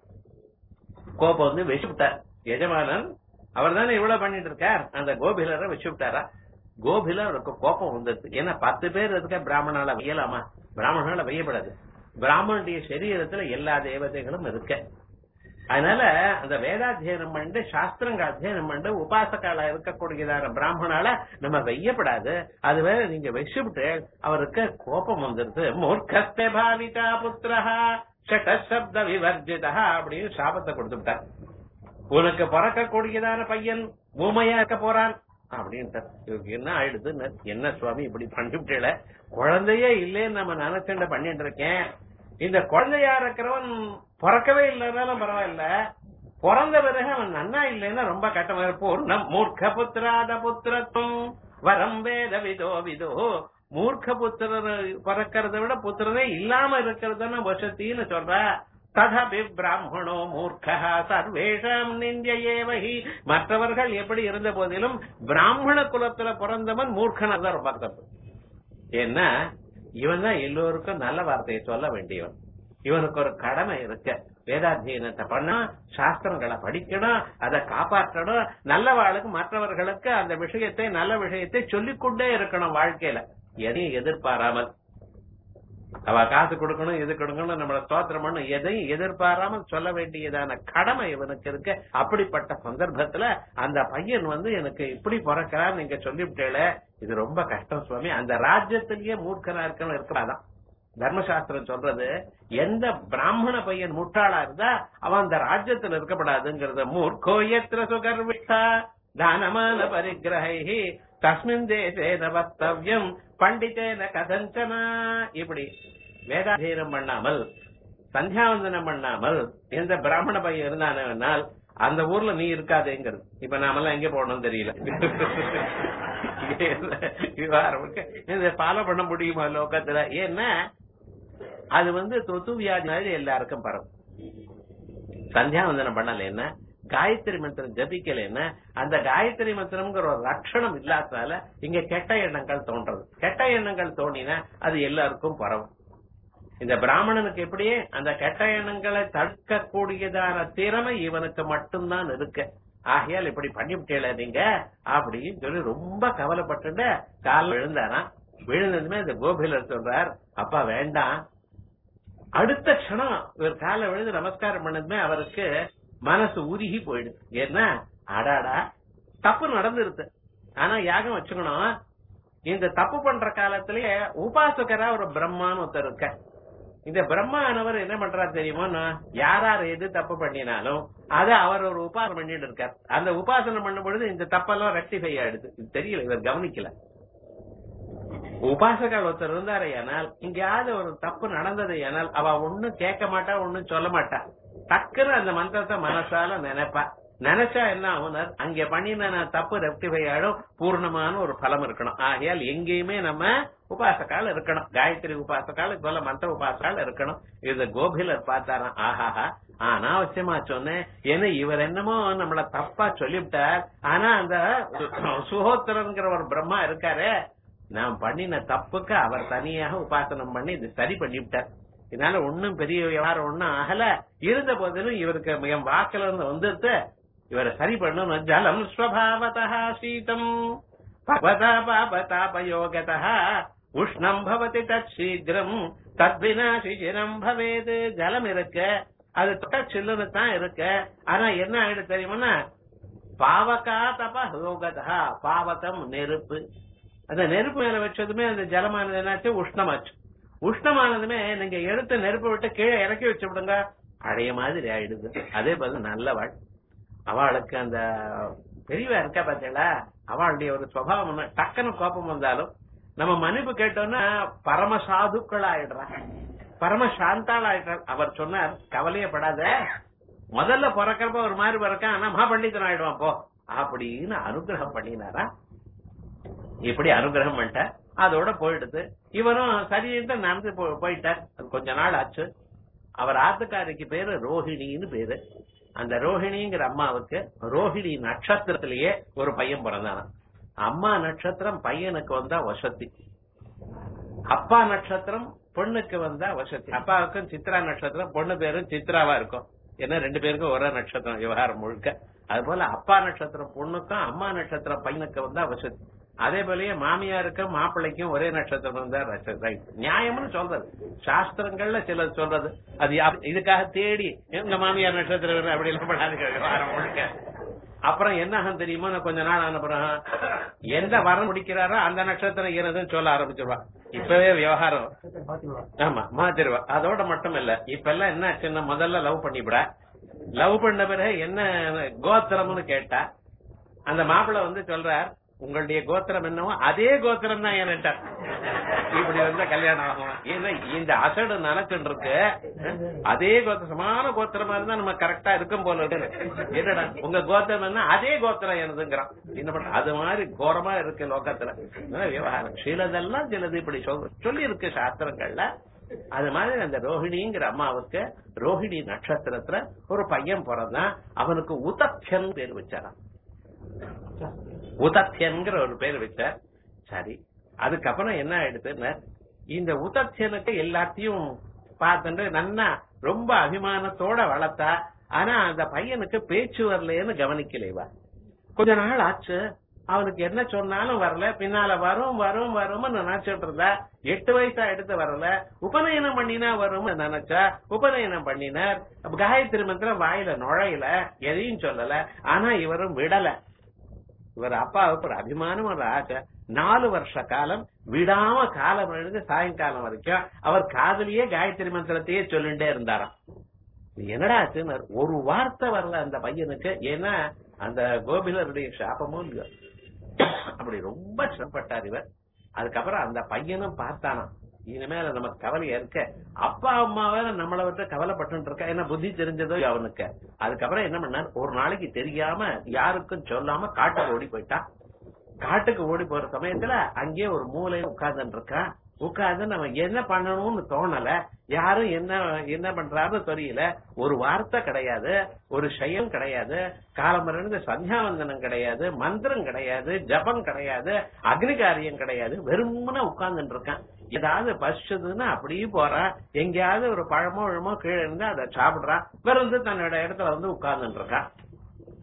கோபம் வந்து வச்சுவிட்டார் எஜமானன் அவர் தானே இவ்வளவு பண்ணிட்டு இருக்கார் அந்த கோபிலரை வச்சு விட்டாரா கோபில அவருக்கு கோபம் வந்தது ஏன்னா பத்து பேர் இருக்க பிராமணால வெய்யலாமா பிராமணால வெய்யப்படாது பிராமணுடைய சரீரத்துல எல்லா தேவதைகளும் இருக்கு அதனால அந்த வேதாத்தியனம் பண்ணி சாஸ்திரங்கள் அத்தியனம் பண்ணி உபாசகால இருக்கக்கூடியதான பிராமணால நம்ம வெய்யப்படாது அது வேற நீங்க வச்சுவிட்டு அவருக்கு கோபம் வந்துருது மூர்க்கஸ்தே பாவிதா புத்திரஹா சட்ட விவர்ஜிதா அப்படின்னு சாபத்தை கொடுத்து விட்டார் உனக்கு பிறக்கக்கூடியதான பையன் ஊமையா இருக்க போறான் அப்படின்ட்டு இவருக்கு என்ன ஆயிடுது என்ன சுவாமி இப்படி பண்ணிவிட்டல குழந்தையே இல்லேன்னு நம்ம நினைச்சுண்ட பண்ணிட்டு இருக்கேன் இந்த குழந்தையா இருக்கிறவன் பிறக்கவே இல்லைனாலும் பரவாயில்ல பிறந்த பிறகு அவன் நன்னா இல்லைன்னா ரொம்ப கட்டமா பூர்ணம் மூர்க்க புத்திராத புத்திரத்துவம் வரம் வேத விதோ விதோ மூர்க்க புத்திரர் பிறக்கிறத விட புத்திரனே இல்லாம இருக்கிறதுன்னு வசத்தின்னு சொல்ற ததபி பிராமணோ மூர்க்கா சர்வேஷாம் நிந்திய ஏவகி மற்றவர்கள் எப்படி இருந்த போதிலும் பிராமண குலத்துல பிறந்தவன் மூர்க்கனாக தான் ரொம்ப தப்பு ஏன்னா இவன் தான் எல்லோருக்கும் நல்ல வார்த்தையை சொல்ல வேண்டியவன் இவனுக்கு ஒரு கடமை இருக்கு வேதாத்தியனத்தை பண்ணா சாஸ்திரங்களை படிக்கணும் அதை காப்பாற்றணும் நல்லவாளுக்கு மற்றவர்களுக்கு அந்த விஷயத்தை நல்ல விஷயத்தை சொல்லிக்கொண்டே இருக்கணும் வாழ்க்கையில எதையும் எதிர்பாராமல் அவ காசு கொடுக்கணும் எது கொடுக்கணும் நம்மள ஸ்தோத்திரம் பண்ணணும் எதையும் எதிர்பாராமல் சொல்ல வேண்டியதான கடமை இவனுக்கு இருக்கு அப்படிப்பட்ட சந்தர்ப்பத்துல அந்த பையன் வந்து எனக்கு இப்படி பிறக்கிறான்னு நீங்க சொல்லிவிட்டேல இது ரொம்ப கஷ்டம் சுவாமி அந்த ராஜ்யத்திலேயே மூர்க்கனா இருக்கணும் இருக்கலாதான் தர்மசாஸ்திரம் சொல்றது எந்த பிராமண பையன் முட்டாளா இருந்தா அவன் அந்த ராஜ்யத்துல இருக்கப்படாதுங்கிறத மூர்க்கோ எத்திர சுகர்விட்டா தானமான பரிகிரகை தஸ்மின் தேசேன வக்தவ்யம் பண்டிதேன கதஞ்சனா இப்படி வேதாதீனம் பண்ணாமல் சந்தியாவந்தனம் பண்ணாமல் எந்த பிராமண பையன் இருந்தானால் அந்த ஊர்ல நீ இருக்காதேங்கிறது இப்ப நாமெல்லாம் எங்க போகணும் தெரியல இதை ஃபாலோ பண்ண முடியுமா லோகத்துல ஏன்னா அது வந்து தொத்து வியாதி மாதிரி எல்லாருக்கும் பரவும் சந்தியாவந்தனம் பண்ணல என்ன காயத்ரி மந்திரம் ஜபிக்கல என்ன அந்த காயத்ரி மந்திரம்ங்கிற ஒரு லட்சணம் இல்லாததால இங்க கெட்ட எண்ணங்கள் தோன்றது கெட்ட எண்ணங்கள் தோணினா அது எல்லாருக்கும் பரவும் இந்த பிராமணனுக்கு எப்படியே அந்த கெட்ட எண்ணங்களை தடுக்கக்கூடியதான திறமை இவனுக்கு மட்டும்தான் இருக்கு ஆகையால் இப்படி பண்ணிவிட்டேல நீங்க அப்படின்னு சொல்லி ரொம்ப கவலைப்பட்டு காலில் விழுந்தாராம் விழுந்ததுமே இந்த கோபிலர் சொல்றார் அப்பா வேண்டாம் அடுத்த க்ஷணம் இவர் காலை விழுந்து நமஸ்காரம் பண்ணதுமே அவருக்கு மனசு உருகி போயிடுது ஏன்னா அடாடா தப்பு நடந்துருது ஆனா யாகம் வச்சுக்கணும் இந்த தப்பு பண்ற காலத்திலேயே உபாசகரா ஒரு பிரம்மான்னு ஒருத்தர் இருக்க இந்த பிரம்மானவர் என்ன பண்றாரு தெரியுமா யார் யார் எது தப்பு பண்ணினாலும் அத அவர் ஒரு உபாசனை பண்ணிட்டு இருக்கார் அந்த உபாசனை பண்ணும் பொழுது இந்த தப்பெல்லாம் ரெக்டிஃபை ஆயிடுது இது தெரியல இவர் கவனிக்கல உபாசகர் ஒருத்தர் இருந்தாரு ஆனால் எங்கேயாவது ஒரு தப்பு நடந்தது ஆனால் அவ ஒண்ணும் கேட்க மாட்டா ஒண்ணும் சொல்ல மாட்டா டக்குன்னு அந்த மந்திரத்தை மனசால நினைப்பா நினைச்சா என்ன ஆகுனர் அங்க பண்ணின நான் தப்பு ரெக்டிஃபை ஆயிடும் பூர்ணமான ஒரு பலம் இருக்கணும் ஆகையால் எங்கேயுமே நம்ம உபாசக்கால் இருக்கணும் காயத்ரி உபாசக்கால் போல மந்திர உபாசக்கால் இருக்கணும் இது கோபிலர் பார்த்தாராம் ஆஹாஹா அனாவசியமா சொன்னேன் ஏன்னா இவர் என்னமோ நம்மள தப்பா சொல்லிவிட்டார் ஆனா அந்த சுகோத்திரங்கிற ஒரு பிரம்மா இருக்காரு நான் பண்ணின தப்புக்கு அவர் தனியாக உபாசனம் பண்ணி இது சரி பண்ணிவிட்டார் இதனால ஒண்ணும் பெரிய விவகாரம் ஒண்ணும் ஆகல இருந்த போதிலும் இவருக்கு என் வாக்குல இருந்து வந்துட்டு இவரை சரி பண்ணணும் ஜலம் ஸ்வபாவதா சீதம் பவதா பாபதாபயோகதா உஷ்ணம் பவதி தத் சீக்கிரம் தத்வினா சிஜிரம் பவேது ஜலம் இருக்கு அது தொட்ட சில்லுன்னு தான் இருக்கு ஆனா என்ன ஆயிடு தெரியுமா பாவகா தப யோகதா பாவகம் நெருப்பு அந்த நெருப்பு மேல வச்சதுமே அந்த ஜலமானது என்னாச்சு உஷ்ணமாச்சு உஷ்ணமானதுமே நீங்க எடுத்து நெருப்பு விட்டு கீழே இறக்கி வச்சு விடுங்க பழைய மாதிரி ஆயிடுது அதே போல நல்லவாள் அவளுக்கு அந்த பெரியவா இருக்கா பாத்தீங்களா அவளுடைய ஒரு சுவாவம் டக்குன்னு கோபம் வந்தாலும் நம்ம மன்னிப்பு கேட்டோம்னா பரம சாதுக்கள் ஆயிடுறான் பரம சாந்தாள் ஆயிடுறான் அவர் சொன்னார் கவலையப்படாத முதல்ல பிறக்கிறப்ப ஒரு மாதிரி பிறக்கான் ஆனா மகா பண்டிதன் ஆயிடுவான் போ அப்படின்னு அனுகிரகம் பண்ணினாரா இப்படி அனுகிரகம் பண்ணிட்டார் அதோட போயிடுது இவரும் சரின்ட்டு நடந்து போ- போயிட்டார் அது கொஞ்ச நாள் ஆச்சு அவர் ஆத்துக்காரிக்கு பேரு ரோஹிணின்னு பேரு அந்த ரோஹிணிங்கிற அம்மாவுக்கு ரோஹிணி நட்சத்திரத்திலேயே ஒரு பையன் பிறந்தானாம் அம்மா நட்சத்திரம் பையனுக்கு வந்தா வசதி அப்பா நட்சத்திரம் பொண்ணுக்கு வந்தா வசதி அப்பாவுக்கும் சித்ரா நட்சத்திரம் பொண்ணு பேரும் சித்ராவா இருக்கும் ஏன்னா ரெண்டு பேருக்கும் ஒரே நட்சத்திரம் விவகாரம் முழுக்க அது போல அப்பா நட்சத்திரம் பொண்ணுக்கும் அம்மா நட்சத்திரம் பையனுக்கு வந்தா வசதி அதே போலயே மாமியாருக்கும் மாப்பிள்ளைக்கும் ஒரே நட்சத்திரம் வந்தா ரச- right. நியாயம்னு சொல்றது சாஸ்திரங்கள்ல சிலர் சொல்றது அது யா- இதுக்காக தேடி எங்க மாமியார் நட்சத்திரம் வேணும் அப்படி எல்லாம் பண்ணாதீங்க விவகாரம் முழுக்க அப்புறம் என்ன ஆகும் தெரியுமா நான் கொஞ்ச நாள் ஆன பிறகு எந்த வரம் முடிக்கிறாரோ அந்த நட்சத்திரம் இருதுன்னு சொல்ல ஆரம்பிச்சிருவா இப்பவே விவகாரம் ஆமா மாத்திருவா அதோட மட்டும் இல்ல இப்ப எல்லாம் என்ன ஆச்சுன்னா முதல்ல லவ் பண்ணிவிட லவ் பண்ண பிறகு என்ன கோத்திரம்னு கேட்டா அந்த மாப்பிள்ளை வந்து சொல்றார் உங்களுடைய கோத்திரம் என்னவோ அதே கோத்திரம் தான் என்கிட்ட இப்படி வந்தா கல்யாணம் ஆகும் ஏன்னா இந்த அசடு நினைச்சுட்டு இருக்கு அதே கோத்திரம் சமான கோத்திரமா இருந்தா நம்ம கரெக்டா இருக்கும் போல இருக்கு என்னடா உங்க கோத்திரம் என்ன அதே கோத்திரம் எனதுங்கிறான் என்ன பண்ண அது மாதிரி கோரமா இருக்கு லோகத்துல அதான் விவகாரம் சிலதெல்லாம் சிலது இப்படி சொல் சொல்லி இருக்கு சாஸ்திரங்கள்ல அது மாதிரி அந்த ரோஹிணிங்கிற அம்மாவுக்கு ரோஹிணி நட்சத்திரத்துல ஒரு பையன் பிறந்தான் அவனுக்கு உதக்ஷன் பேர் வச்சாராம் உதத்யன்கிற ஒரு பேர் வச்சார் சரி அதுக்கப்புறம் என்ன ஆயிடுதுன்னா இந்த உதத்யனுக்கு எல்லாத்தையும் பார்த்துட்டு நன்னா ரொம்ப அபிமானத்தோட வளர்த்தா ஆனா அந்த பையனுக்கு பேச்சு வரலையேன்னு கவனிக்கலைவா கொஞ்ச நாள் ஆச்சு அவனுக்கு என்ன சொன்னாலும் வரல பின்னால வரும் வரும் வரும்னு நினைச்சிட்டு இருந்தா எட்டு வயசா எடுத்து வரல உபநயனம் பண்ணினா வரும்னு நினைச்சா உபநயனம் பண்ணினார் அப்ப காயத்ரி மந்திரம் வாயில நுழையல எதையும் சொல்லல ஆனா இவரும் விடல இவர் அப்பாவுக்கு ஒரு அபிமானம் ஒரு ஆசை நாலு வருஷ காலம் விடாம காலம் எழுந்து சாயங்காலம் வரைக்கும் அவர் காதலியே காயத்ரி மந்திரத்தையே சொல்லிட்டே இருந்தாராம் இது என்னடா ஆச்சுன்னு ஒரு வார்த்தை வரல அந்த பையனுக்கு ஏன்னா அந்த கோபிலருடைய சாபமும் இல்ல. அப்படி ரொம்ப சிரமப்பட்டார் இவர் அதுக்கப்புறம் அந்த பையனும் பார்த்தானாம் இனிமேல நமக்கு கவலையா இருக்க அப்பா அம்மாவை நம்மளை விட்டு கவலைப்பட்டு இருக்கா என்ன புத்தி தெரிஞ்சதோ அவனுக்கு அதுக்கப்புறம் என்ன பண்ணார் ஒரு நாளைக்கு தெரியாம யாருக்கும் சொல்லாம காட்டுக்கு ஓடி போயிட்டான் காட்டுக்கு ஓடி போற சமயத்துல அங்கேயே ஒரு மூலையில உட்கார்ந்து இருக்கான் உட்கார்ந்து நம்ம என்ன பண்ணணும்னு தோணல யாரும் என்ன என்ன பண்றாருன்னு தெரியல ஒரு வார்த்தை கிடையாது ஒரு செயல் கிடையாது காலமருந்து சந்தியாவந்தனம் கிடையாது மந்திரம் கிடையாது ஜபம் கிடையாது அக்னி காரியம் கிடையாது வெறுமனே உட்கார்ந்துட்டு இருக்கான் ஏதாவது பசிச்சதுன்னா அப்படியே போறான் எங்கேயாவது ஒரு பழமோ இழமோ கீழே இருந்து அதை சாப்பிடுறான் விருந்து தன்னோட இடத்துல வந்து உட்கார்ந்துட்டு இருக்கான்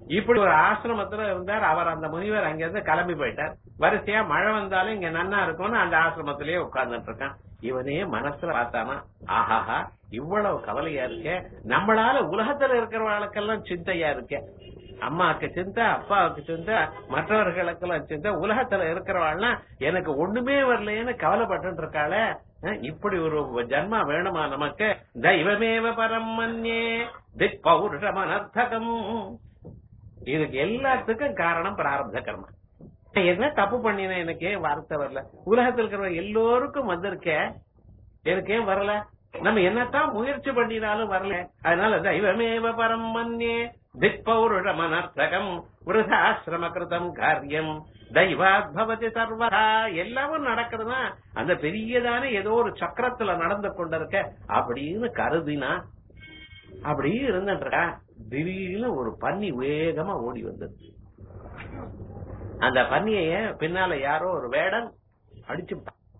இப்படி ஒரு ஆசிரமத்துல இருந்தார் அவர் அந்த முனிவர் அங்கிருந்து கிளம்பி போயிட்டார் வரிசையா மழை வந்தாலும் இங்க நன்னா இருக்கும்னு அந்த ஆசிரமத்திலேயே உட்கார்ந்துட்டு இருக்கான் இவனே மனசுல பார்த்தானா ஆஹாஹா இவ்வளவு கவலையா இருக்கே நம்மளால உலகத்துல இருக்கிறவர்களுக்கெல்லாம் சிந்தையா இருக்கே அம்மாவுக்கு சிந்தை அப்பாவுக்கு சிந்தை மற்றவர்களுக்கெல்லாம் சிந்தை உலகத்துல இருக்கிறவாள்னா எனக்கு ஒண்ணுமே வரலையேன்னு கவலைப்பட்டு இருக்காளே அஹ் இப்படி ஒரு ஜன்மா வேணுமா நமக்கு தெய்வமேவ பரம் மன்யே திக் பௌருஷமனர்த்தகம் இதுக்கு எல்லாத்துக்கும் காரணம் பிராரப்த கர்மம் என்ன தப்பு பண்ணின எனக்கு ஏன் வார்த்தை வரல உலகத்தில் இருக்கிற எல்லோருக்கும் வந்திருக்க எனக்கு ஏன் வரல நம்ம என்னத்தான் முயற்சி பண்ணினாலும் வரல அதனால தெய்வமேவ பரம் மன்யே திக்பௌருஷமனர்த்தகம் விருதாசிரம கிருதம் காரியம் தெய்வாத் பவதி சர்வதா எல்லாமும் நடக்குதுன்னா அந்த பெரியதான ஏதோ ஒரு சக்கரத்துல நடந்து கொண்டிருக்க அப்படின்னு கருதினா அப்படி இருந்துன்றா திடீர்னு ஒரு பன்னி வேகமா ஓடி வந்தது அந்த பன்னிய பின்னால யாரோ ஒரு வேடன் அடிச்சு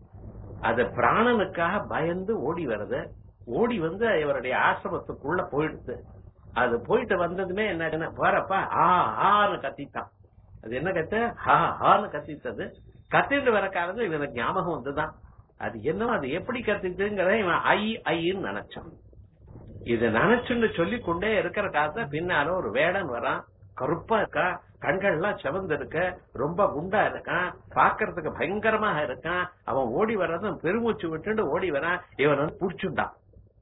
அது பிராணனுக்காக பயந்து ஓடி வருது ஓடி வந்து இவருடைய ஆசிரமத்துக்குள்ள போயிடுது அது போயிட்டு வந்ததுமே என்ன போறப்பா ஆ ஆன்னு கத்திட்டான் அது என்ன கத்து ஹா ஹான்னு கத்தித்தது கத்திட்டு வர காரணம் இவனுக்கு ஞாபகம் வந்துதான் அது என்ன அது எப்படி கத்திட்டுங்கிறத இவன் ஐ ஐன்னு நினைச்சான் இது நினைச்சுன்னு சொல்லி கொண்டே இருக்கிற காலத்துல பின்னால ஒரு வேடன் வரான் கருப்பா இருக்கா கண்கள்லாம் செவந்து இருக்க ரொம்ப குண்டா இருக்கான் பாக்குறதுக்கு பயங்கரமாக இருக்கான் அவன் ஓடி வர்றதும் பெருமூச்சு விட்டுட்டு ஓடி வரான் இவன் வந்து புடிச்சுட்டான்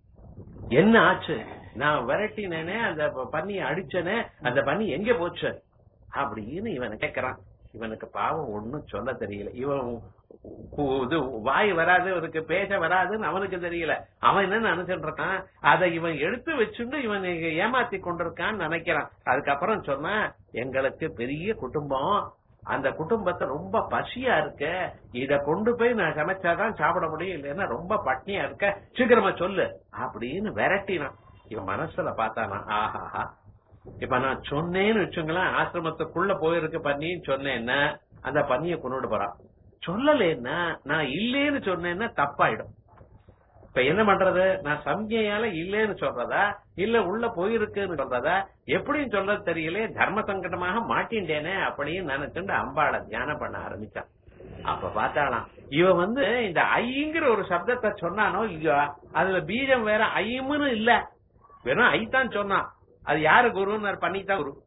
என்ன ஆச்சு நான் விரட்டினேனே அந்த பன்னியை அடிச்சனே அந்த பன்னி எங்க போச்சு அப்படின்னு இவன் கேக்குறான் இவனுக்கு பாவம் ஒண்ணும் சொல்ல தெரியல இவன் இது வாய் வராது இவனுக்கு பேச வராதுன்னு அவனுக்கு தெரியல அவன் என்ன நினைச்சிட்டு இருக்கான் அதை இவன் எடுத்து வச்சுட்டு இவன் ஏமாத்தி கொண்டிருக்கான்னு நினைக்கிறான் அதுக்கப்புறம் சொன்னா எங்களுக்கு பெரிய குடும்பம் அந்த குடும்பத்தை ரொம்ப பசியா இருக்க இத கொண்டு போய் நான் சமைச்சாதான் சாப்பிட முடியும் இல்லைன்னா ரொம்ப பட்னியா இருக்க சீக்கிரமா சொல்லு அப்படின்னு விரட்டினான் இவன் மனசுல பார்த்தானா ஆஹாஹா இப்ப நான் சொன்னேன்னு வச்சுங்களேன் ஆசிரமத்துக்குள்ள போயிருக்கு பண்ணின்னு சொன்னேன்னா அந்த பண்ணிய கொண்டுட்டு போறான் சொல்லலைன்னா நான் இல்லேன்னு சொன்னேன்னா தப்பாயிடும் இப்ப என்ன பண்றது நான் சம்கையால இல்லேன்னு சொல்றதா இல்ல உள்ள போயிருக்குன்னு சொல்றதா எப்படின்னு சொல்றது தெரியல தர்ம சங்கடமாக மாட்டின்றேனே அப்படின்னு நினைச்சுட்டு அம்பாளை தியானம் பண்ண ஆரம்பிச்சான் அப்ப பார்த்தாலாம் இவன் வந்து இந்த ஐங்கிற ஒரு சப்தத்தை சொன்னானோ இல்லையோ அதுல பீஜம் வேற ஐமுன்னு இல்ல வெறும் ஐ தான் சொன்னான் அது யாரு குருன்னு பண்ணித்தான் குரு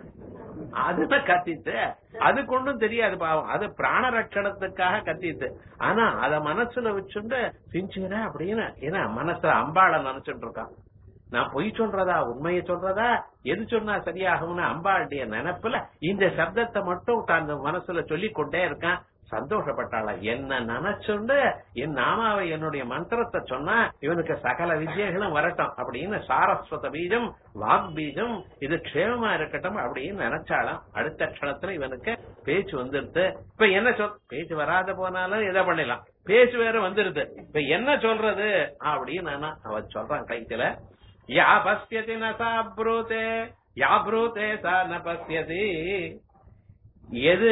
அதுதான் கத்திட்டு அது கொண்டும் தெரியாது பாவம் அது பிராண ரட்சணத்துக்காக கத்திட்டு ஆனா அத மனசுல வச்சுட்டு சின்சியரா அப்படின்னு ஏன்னா மனசுல அம்பாள நினைச்சுட்டு இருக்கான் நான் பொய் சொல்றதா உண்மையை சொல்றதா எது சொன்னா சரியாகும்னு அம்பாளுடைய நினைப்புல இந்த சப்தத்தை மட்டும் தான் மனசுல சொல்லி கொண்டே இருக்கான் சந்தோஷப்பட்டாளா என்ன நினைச்சுண்டு என் நாமாவை என்னுடைய மந்திரத்தை சொன்னா இவனுக்கு சகல வித்யைகளும் வரட்டும் அப்படின்னு சாரஸ்வத பீஜம் வாக் பீஜம் இது க்ஷேமமா இருக்கட்டும் அப்படின்னு நினைச்சாலாம் அடுத்த க்ஷணத்துல இவனுக்கு பேச்சு வந்துருது இப்ப என்ன சொல் பேச்சு வராத போனாலும் எதை பண்ணிடலாம் பேச்சு வேற வந்துருது இப்ப என்ன சொல்றது அப்படின்னு நானா அவன் சொல்றான் கைத்துல யா பசியதி நசா ப்ரூதே யா ப்ரூதே சா ந பசியதி எது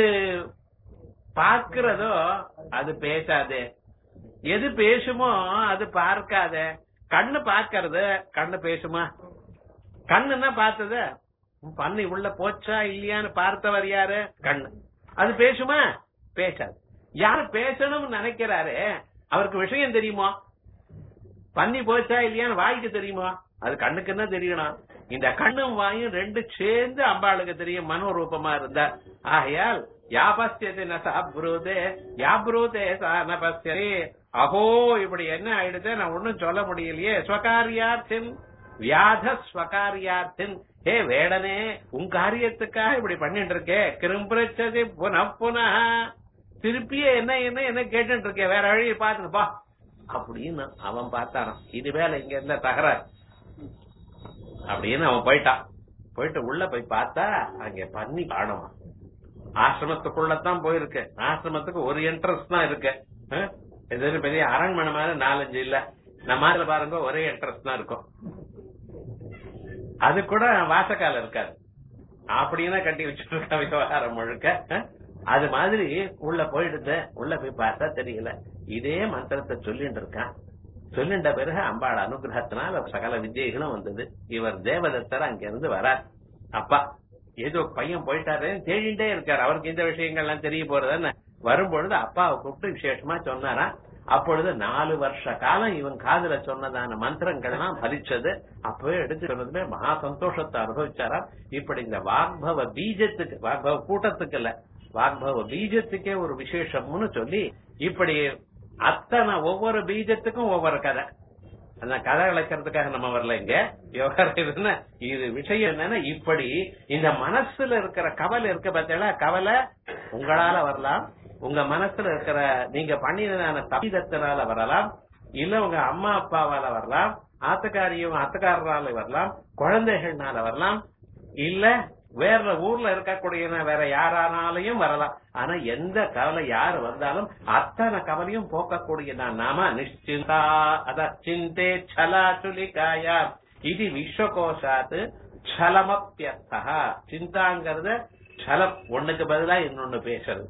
பார்க்கிறதோ அது பேசாது எது பேசுமோ அது பார்க்காத கண்ணு பார்க்கறது கண்ணு பேசுமா கண்ணுன்னா பார்த்தது பண்ணி உள்ள போச்சா இல்லையான்னு பார்த்தவர் யாரு கண்ணு அது பேசுமா பேசாது யாரு பேசணும்னு நினைக்கிறாரு அவருக்கு விஷயம் தெரியுமா பண்ணி போச்சா இல்லையான்னு வாய்க்கு தெரியுமா அது கண்ணுக்கு என்ன தெரியணும் இந்த கண்ணும் வாயும் ரெண்டு சேர்ந்து அம்பாளுக்கு தெரியும் மனோரூபமா இருந்தா ஆகையால் யாபஸ்யதி நசாப்ரூதே யாப்ரூதே சானபஸ்யரே அஹோ இப்படி என்ன ஆயிடுது நான் ஒண்ணும் சொல்ல முடியலையே ஸ்வகாரியார்த்தின் வியாத ஸ்வகாரியார்த்தின் ஹே வேடனே உன் காரியத்துக்காக இப்படி பண்ணிட்டு இருக்கே கிரும்பிரச்சதி புன புன திருப்பியே என்ன என்ன என்ன கேட்டுட்டு இருக்கே வேற வழியை பார்த்துட்டு பா அப்படின்னு அவன் பார்த்தாரான் இது வேலை இங்க இருந்த தகராறு அப்படின்னு அவன் போயிட்டான் போயிட்டு உள்ள போய் பார்த்தா அங்க பண்ணி காணுமா ஆசிரமத்துக்குள்ளதான் போயிருக்கு ஆசிரமத்துக்கு ஒரு என்ட்ரன்ஸ் தான் இருக்கு அஹ்? இது பெரிய அரண்மனை மாதிரி நாலஞ்சு இல்ல நம்ம அதுல பாருங்க ஒரே என்ட்ரன்ஸ் தான் இருக்கும் அது கூட வாசக்கால இருக்காது அப்படின்னா கட்டி வச்சுட்டு இருக்க விவகாரம் முழுக்க அஹ்? அது மாதிரி உள்ள போயிடுது உள்ள போய் பார்த்தா தெரியல இதே மந்திரத்தை சொல்லிட்டு இருக்கான் சொல்லின்ற பிறகு அம்பாள் அனுகிரகத்தினால் சகல வித்யைகளும் வந்தது இவர் தேவதத்தர் அங்கிருந்து வரார் அப்பா ஏதோ பையன் போயிட்டாரு தேடிட்டே இருக்காரு அவருக்கு இந்த விஷயங்கள்லாம் தெரிய போறதுன்னு வரும்பொழுது அப்பாவை கூப்பிட்டு விசேஷமா சொன்னாராம் அப்பொழுது நாலு வருஷ காலம் இவன் காதுல சொன்னதான மந்திரங்கள்லாம் பலிச்சது அப்பவே எடுத்து சொன்னதுமே மகா சந்தோஷத்தை அனுபவிச்சாராம் இப்படி இந்த வாக்பவ பீஜத்துக்கு வாக்பவ கூட்டத்துக்கு இல்ல வாக்பவ பீஜத்துக்கே ஒரு விசேஷம்னு சொல்லி இப்படி அத்தனை ஒவ்வொரு பீஜத்துக்கும் ஒவ்வொரு கதை அந்த கதை விளக்கிறதுக்காக நம்ம வரல இங்க விவகாரம் இதுன்னா இது விஷயம் என்னன்னா இப்படி இந்த மனசுல இருக்கிற கவலை இருக்க பார்த்தீங்களா கவலை உங்களால வரலாம் உங்க மனசுல இருக்கிற நீங்க பண்ணினதான தப்பிதத்தினால வரலாம் இல்ல உங்க அம்மா அப்பாவால வரலாம் ஆத்துக்காரியும் அத்துக்காரரால வரலாம் குழந்தைகள்னால வரலாம் இல்ல வேற ஊர்ல இருக்கக்கூடிய வேற யாரானாலையும் வரலாம் ஆனா எந்த கவலை யாரு வந்தாலும் அத்தனை கவலையும் போக்கக்கூடியதான் நாம நிச்சிந்தா அத சிந்தே சலாச்சுலிகாயா இது விஸ்வகோஷாத்து சலமப்பியர்த்தா சிந்தாங்கிறத சலம் ஒண்ணுக்கு பதிலா இன்னொன்னு பேசுறது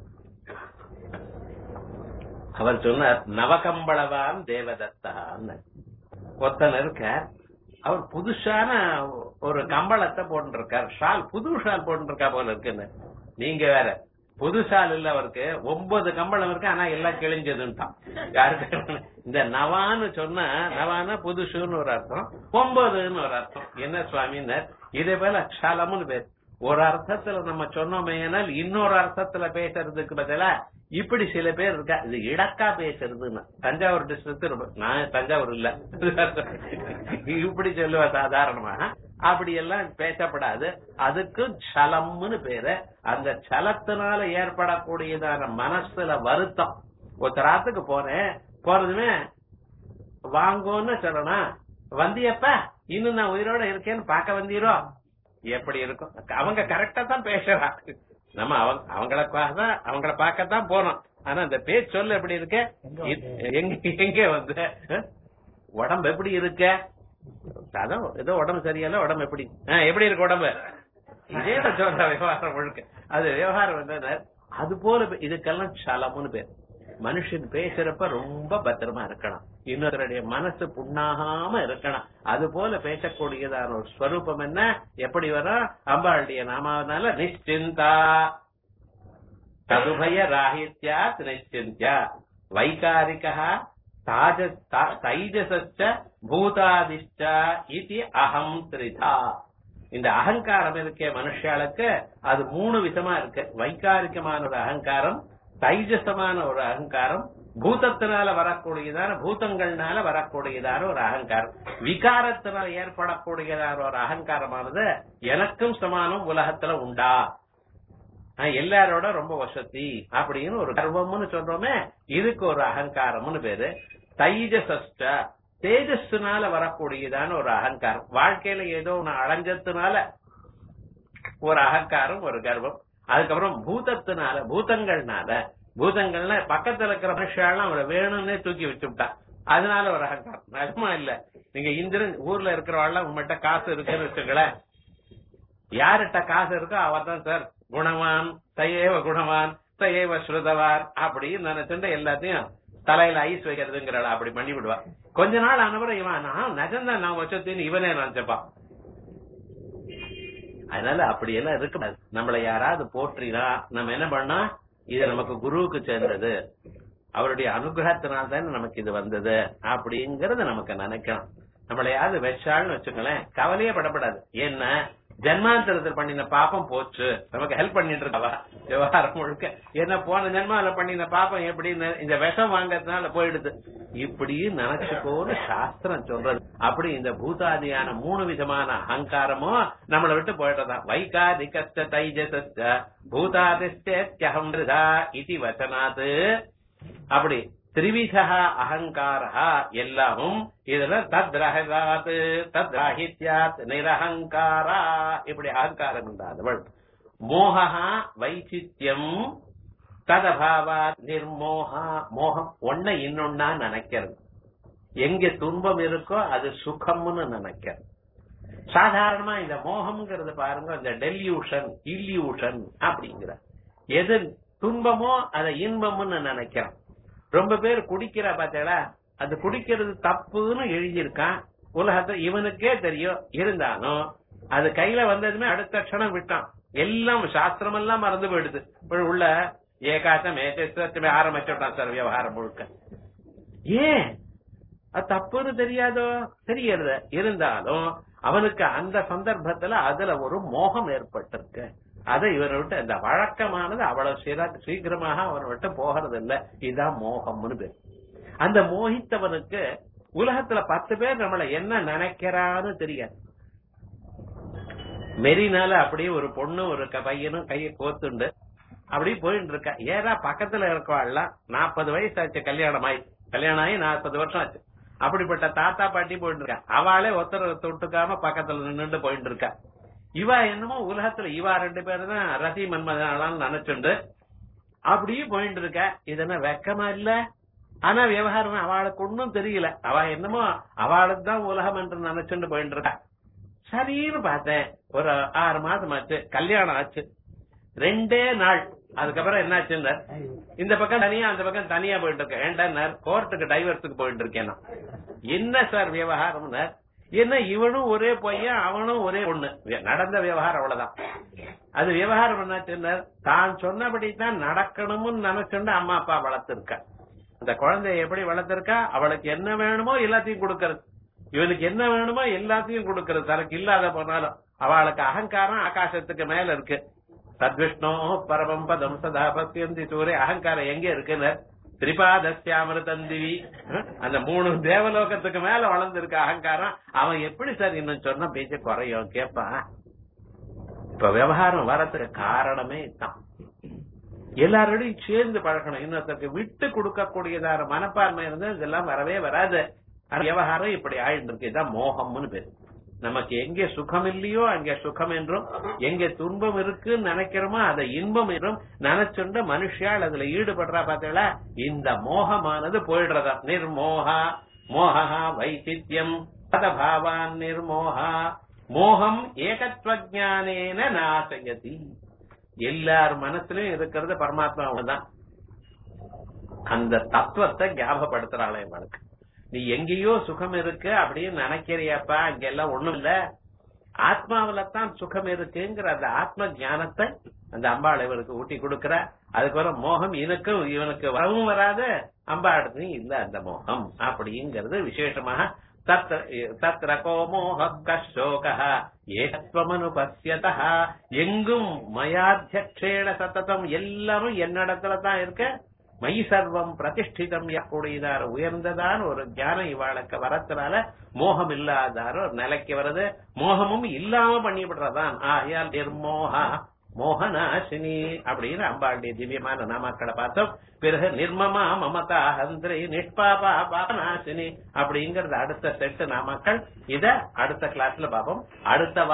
அவர் சொன்னார் நவகம்பளவான் தேவதத்தான்னு ஒருத்தன் இருக்க அவர் புதுசான ஒரு கம்பளத்தை போட்டுருக்கார் ஷால் புது ஷால் போட்டுருக்கா போல இருக்குன்னு நீங்க வேற புது ஷால் இல்ல அவருக்கு ஒன்பது கம்பளம் இருக்கு ஆனா எல்லாம் கிழிஞ்சதுன்ட்டான் யாருக்கு இந்த நவான்னு சொன்னா நவான புதுசுன்னு ஒரு அர்த்தம் ஒன்பதுன்னு ஒரு அர்த்தம் என்ன சுவாமின்னு இதே போல ஷலம்னு பேர் ஒரு அர்த்தத்துல நம்ம சொன்னோமே இன்னொரு அர்த்தத்துல பேசுறதுக்கு பதிலா இப்படி சில பேர் இருக்கா இது இடக்கா பேசுறதுன்னு தஞ்சாவூர் டிஸ்ட்ரிக்ட் நான் தஞ்சாவூர் இல்ல இப்படி சொல்லுவா சாதாரணமா அப்படி எல்லாம் பேசப்படாது அதுக்கு சலம்னு பேரு அந்த சலத்தினால ஏற்படக்கூடியதான மனசுல வருத்தம் ஒருத்தராத்துக்கு போனேன் போறதுமே வாங்கோன்னு சொல்லணும் வந்தியப்ப இன்னும் நான் உயிரோட இருக்கேன்னு பார்க்க வந்தீரோ எப்படி இருக்கும் அவங்க கரெக்டா தான் பேசுறாங்க நம்ம அவங்க அவங்கள தான் அவங்கள பார்க்கத்தான் போறோம் ஆனா அந்த பேச்சு சொல்ல எப்படி இருக்க எங்க எங்க வந்து உடம்பு எப்படி இருக்க அதான் ஏதோ உடம்பு சரியில்ல உடம்பு எப்படி எப்படி இருக்கு உடம்பு இதே தான் சொல்ற விவகாரம் முழுக்க அது விவகாரம் வந்து அது போல இதுக்கெல்லாம் சலம்னு பேர் மனுஷன் பேசுறப்ப ரொம்ப பத்திரமா இருக்கணும் இன்னொருடைய மனசு புண்ணாகாம இருக்கணும் அது போல பேசக்கூடியதான ஒரு ஸ்வரூபம் என்ன எப்படி வரும் அம்பாளுடைய நாமாவனால நிச்சிந்தா ததுபய ராகித்யா நிச்சிந்தியா வைகாரிகா தாஜ தைஜசச்ச பூதாதிஷ்ட இது அகம் திரிதா இந்த அகங்காரம் இருக்கே மனுஷாளுக்கு அது மூணு விதமா இருக்கு வைகாரிகமான ஒரு அகங்காரம் தைஜசமான ஒரு அகங்காரம் பூதத்தினால வரக்கூடியதான பூதங்கள்னால வரக்கூடியதான ஒரு அகங்காரம் விகாரத்தினால ஏற்படக்கூடியதான ஒரு அகங்காரமானது எனக்கும் சமானம் உலகத்துல உண்டா எல்லாரோட ரொம்ப வசதி அப்படின்னு ஒரு கர்வம்னு சொல்றோமே இதுக்கு ஒரு அகங்காரம்னு பேரு தைஜசஸ்ட தேஜஸ்னால வரக்கூடியதான ஒரு அகங்காரம் வாழ்க்கையில ஏதோ ஒண்ணு அடைஞ்சதுனால ஒரு அகங்காரம் ஒரு கர்வம் அதுக்கப்புறம் பூதத்தினால பூதங்கள்னால பூதங்கள்னா பக்கத்துல இருக்கிற மனுஷாலாம் அவரை வேணும்னே தூக்கி வச்சுட்டா அதனால ஒரு அகங்காரம் நிஜமா இல்ல நீங்க இந்திரன் ஊர்ல இருக்கிறவாள்லாம் உங்கள்கிட்ட காசு இருக்குன்னு வச்சுங்களேன் யார்கிட்ட காசு இருக்கோ அவர் தான் சார் குணவான் தயேவ குணவான் தயேவ ஸ்ருதவான் அப்படின்னு நினைச்சுட்டு எல்லாத்தையும் தலையில ஐஸ் வைக்கிறதுங்கிறாள் அப்படி பண்ணி விடுவா கொஞ்ச நாள் ஆனவரை இவன் நான் நிஜம்தான் நான் வச்சத்தின்னு இவனே நினைச்சப்பான் அதனால அப்படி எல்லாம் இருக்க நம்மள யாராவது போற்றினா நம்ம என்ன பண்ணா இது நமக்கு குருவுக்கு சேர்ந்தது அவருடைய அனுகிரகத்தினால் தானே நமக்கு இது வந்தது அப்படிங்கறத நமக்கு நினைக்கணும் நம்மள யாராவது வச்சாள்னு வச்சுக்கலேன் கவலையே படப்படாது என்ன ஜென்மாந்தரத்தில் பண்ணின பாப்பம் போச்சு நமக்கு ஹெல்ப் பண்ணிட்டு இருக்கவா விவகாரம் முழுக்க என்ன போன ஜென்மால பண்ணின பாப்பம் எப்படின்னு இந்த விஷம் வாங்கறதுனால போயிடுது இப்படி நினைச்சுக்கோன்னு சாஸ்திரம் சொல்றது அப்படி இந்த பூதாதியான மூணு விதமான அகங்காரமும் நம்மளை விட்டு போயிட்டதான் வைகாதிகஸ்ட தைஜசஸ்ட பூதாதிஷ்டம் இது வச்சனாது அப்படி திரிவிதா அகங்காரா எல்லாமும் இதுல தத் ரகாத் தத் ராஹித்யாத் நிரஹங்காரா இப்படி அகங்காரம் உண்டாதவள் மோகா வைச்சித்யம் ததபாவாத் நிர்மோகா மோகம் ஒன்ன இன்னொன்னா நினைக்கிறது எங்க துன்பம் இருக்கோ அது சுகம்னு நினைக்கிறது சாதாரணமா இந்த மோகம்ங்கிறது பாருங்க இந்த டெல்யூஷன் இல்யூஷன் அப்படிங்கிற எது துன்பமோ அதை இன்பம்னு நினைக்கிறோம் ரொம்ப பேர் குடிக்கிற பாத்தீங்களா அது குடிக்கிறது தப்புன்னு எழுதியிருக்கான் உலகத்தை இவனுக்கே தெரியும் இருந்தாலும் அது கையில வந்ததுமே அடுத்த க்ஷணம் விட்டான் எல்லாம் சாஸ்திரம் எல்லாம் மறந்து போயிடுது இப்ப உள்ள ஏகாசம் ஏகமே ஆரம்பிச்சுட்டான் சார் விவகாரம் முழுக்க ஏன் அது தப்புன்னு தெரியாதோ தெரியறது இருந்தாலும் அவனுக்கு அந்த சந்தர்ப்பத்துல அதுல ஒரு மோகம் ஏற்பட்டிருக்கு அதை இவரை விட்டு இந்த வழக்கமானது அவ்வளவு சீரா- சீக்கிரமாக அவனை விட்டு போகிறது இல்ல இதுதான் மோகம்னு பேர் அந்த மோகித்தவனுக்கு உலகத்துல பத்து பேர் நம்மள என்ன நினைக்கிறான்னு தெரியாது மெரினால அப்படியே ஒரு பொண்ணு ஒரு க- பையனும் கையை கோத்துண்டு அப்படியே போயிட்டு இருக்கா ஏறா பக்கத்துல இருக்கவாள்லாம் நாற்பது வயசு ஆச்சு கல்யாணம் ஆயி கல்யாணம் ஆகி நாற்பது வருஷம் ஆச்சு அப்படிப்பட்ட தாத்தா பாட்டி போயிட்டு இருக்கா அவளே ஒருத்தர் தொட்டுக்காம பக்கத்துல நின்னுட்டு போயிட்டு இருக்கா இவா என்னமோ உலகத்துல இவா ரெண்டு பேரும் தான் ரதி மன்மதனாலாம் நினைச்சுண்டு அப்படியே போயிட்டு இருக்கா இது என்ன வெக்கமா இல்ல ஆனா விவகாரம் அவளுக்கு ஒன்னும் தெரியல அவ என்னமோ அவளுக்கு தான் உலகம் என்று நினைச்சுட்டு போயிட்டு இருக்கா சரின்னு பார்த்தேன் ஒரு ஆறு மாசம் ஆச்சு கல்யாணம் ஆச்சு ரெண்டே நாள் அதுக்கப்புறம் என்னாச்சுன்னா இந்த பக்கம் தனியா அந்த பக்கம் தனியா போயிட்டு இருக்கேன் ஏன்டா கோர்ட்டுக்கு டைவர்ஸுக்கு போயிட்டு இருக்கேன் நான். என்ன சார் விவகாரம்னா என்ன இவனும் ஒரே பையன் அவனும் ஒரே பொண்ணு வி- நடந்த விவகாரம் அவ்வளவுதான் அது விவகாரம் என்னாச்சுன்னா தான் சொன்னபடி தான் நடக்கணும்னு நினைச்சுண்டு அம்மா அப்பா வளர்த்திருக்கா அந்த குழந்தைய எப்படி வளர்த்திருக்கா அவளுக்கு என்ன வேணுமோ எல்லாத்தையும் கொடுக்கறது இவனுக்கு என்ன வேணுமோ எல்லாத்தையும் கொடுக்கறது தனக்கு இல்லாத போனாலும் அவளுக்கு அகங்காரம் ஆகாசத்துக்கு மேல இருக்கு சத்விஷ்ணோ பரமம் பதம் சதா பத்தியந்தி சூரிய அகங்காரம் எங்க இருக்குன்னு திரிபாதஸ்யாமிருதந்திவி அந்த மூணு தேவலோகத்துக்கு மேல வளர்ந்திருக்க அகங்காரம் அவன் எப்படி சார் இன்னும் சொன்ன பேச்ச குறையும் கேட்பான் இப்ப விவகாரம் வரதுக்கு காரணமே தான் எல்லாரோடையும் சேர்ந்து பழகணும் இன்னொருத்தருக்கு விட்டு கொடுக்கக்கூடியதான மனப்பான்மை இருந்தா இதெல்லாம் வரவே வராது ஆனா விவகாரம் இப்படி ஆயிட்டு இருக்கு இதான் மோகம்னு பேரு நமக்கு எங்கே சுகம் இல்லையோ அங்கே சுகம் என்றும் எங்கே துன்பம் இருக்குன்னு நினைக்கிறோமோ அதை இன்பம் என்றும் நினைச்சுண்டு மனுஷியால் அதுல ஈடுபடுறா பார்த்தீங்களா இந்த மோகமானது போயிடுறதா நிர்மோகா மோகா வைசித்யம் பதபாவான் நிர்மோகா மோகம் ஏகத்வஜானேன நாசயதி எல்லார் மனசுலயும் இருக்கிறது பரமாத்மா தான் அந்த தத்துவத்தை ஞாபகப்படுத்துறாளே இவனுக்கு நீ எங்கேயோ சுகம் இருக்கு அப்படின்னு நினைக்கிறியப்பா அங்க எல்லாம் ஒண்ணும் இல்ல ஆத்மாவில தான் சுகம் இருக்குங்கிற அந்த ஆத்ம ஞானத்தை அந்த அம்பாள் இவனுக்கு ஊட்டி கொடுக்கிற அதுக்கு வர மோகம் இவனுக்கும் இவனுக்கு வரவும் வராது அம்பாடுக்கும் இல்ல அந்த மோகம் அப்படிங்கிறது விசேஷமாக தத்ர தத்ர கோ மோக கஷோக ஏகத்வமனுபஸ்யத எங்கும் மயாத்தியக்ஷேண சத்ததம் எல்லாரும் என்னிடத்துல தான் இருக்க மை சர்வம் பிரதிஷ்டிதம் கூடியதார் உயர்ந்ததான ஒரு ஞானம் இவாளுக்கு வரத்தினால மோகம் இல்லாதார ஒரு நிலைக்கு வருது மோகமும் இல்லாம பண்ணிவிடுறதான் ஆயால் நிர்மோகா மோகநாசினி அப்படின்னு அம்பாளுடைய திவ்யமான நாமாக்களை பார்த்தோம் பிறகு நிர்மமா மமதா ஹந்திரி நிஷ்பாபா பாபநாசினி அப்படிங்கறது அடுத்த செட்டு நாமாக்கள் இத அடுத்த கிளாஸ்ல பார்ப்போம் அடுத்த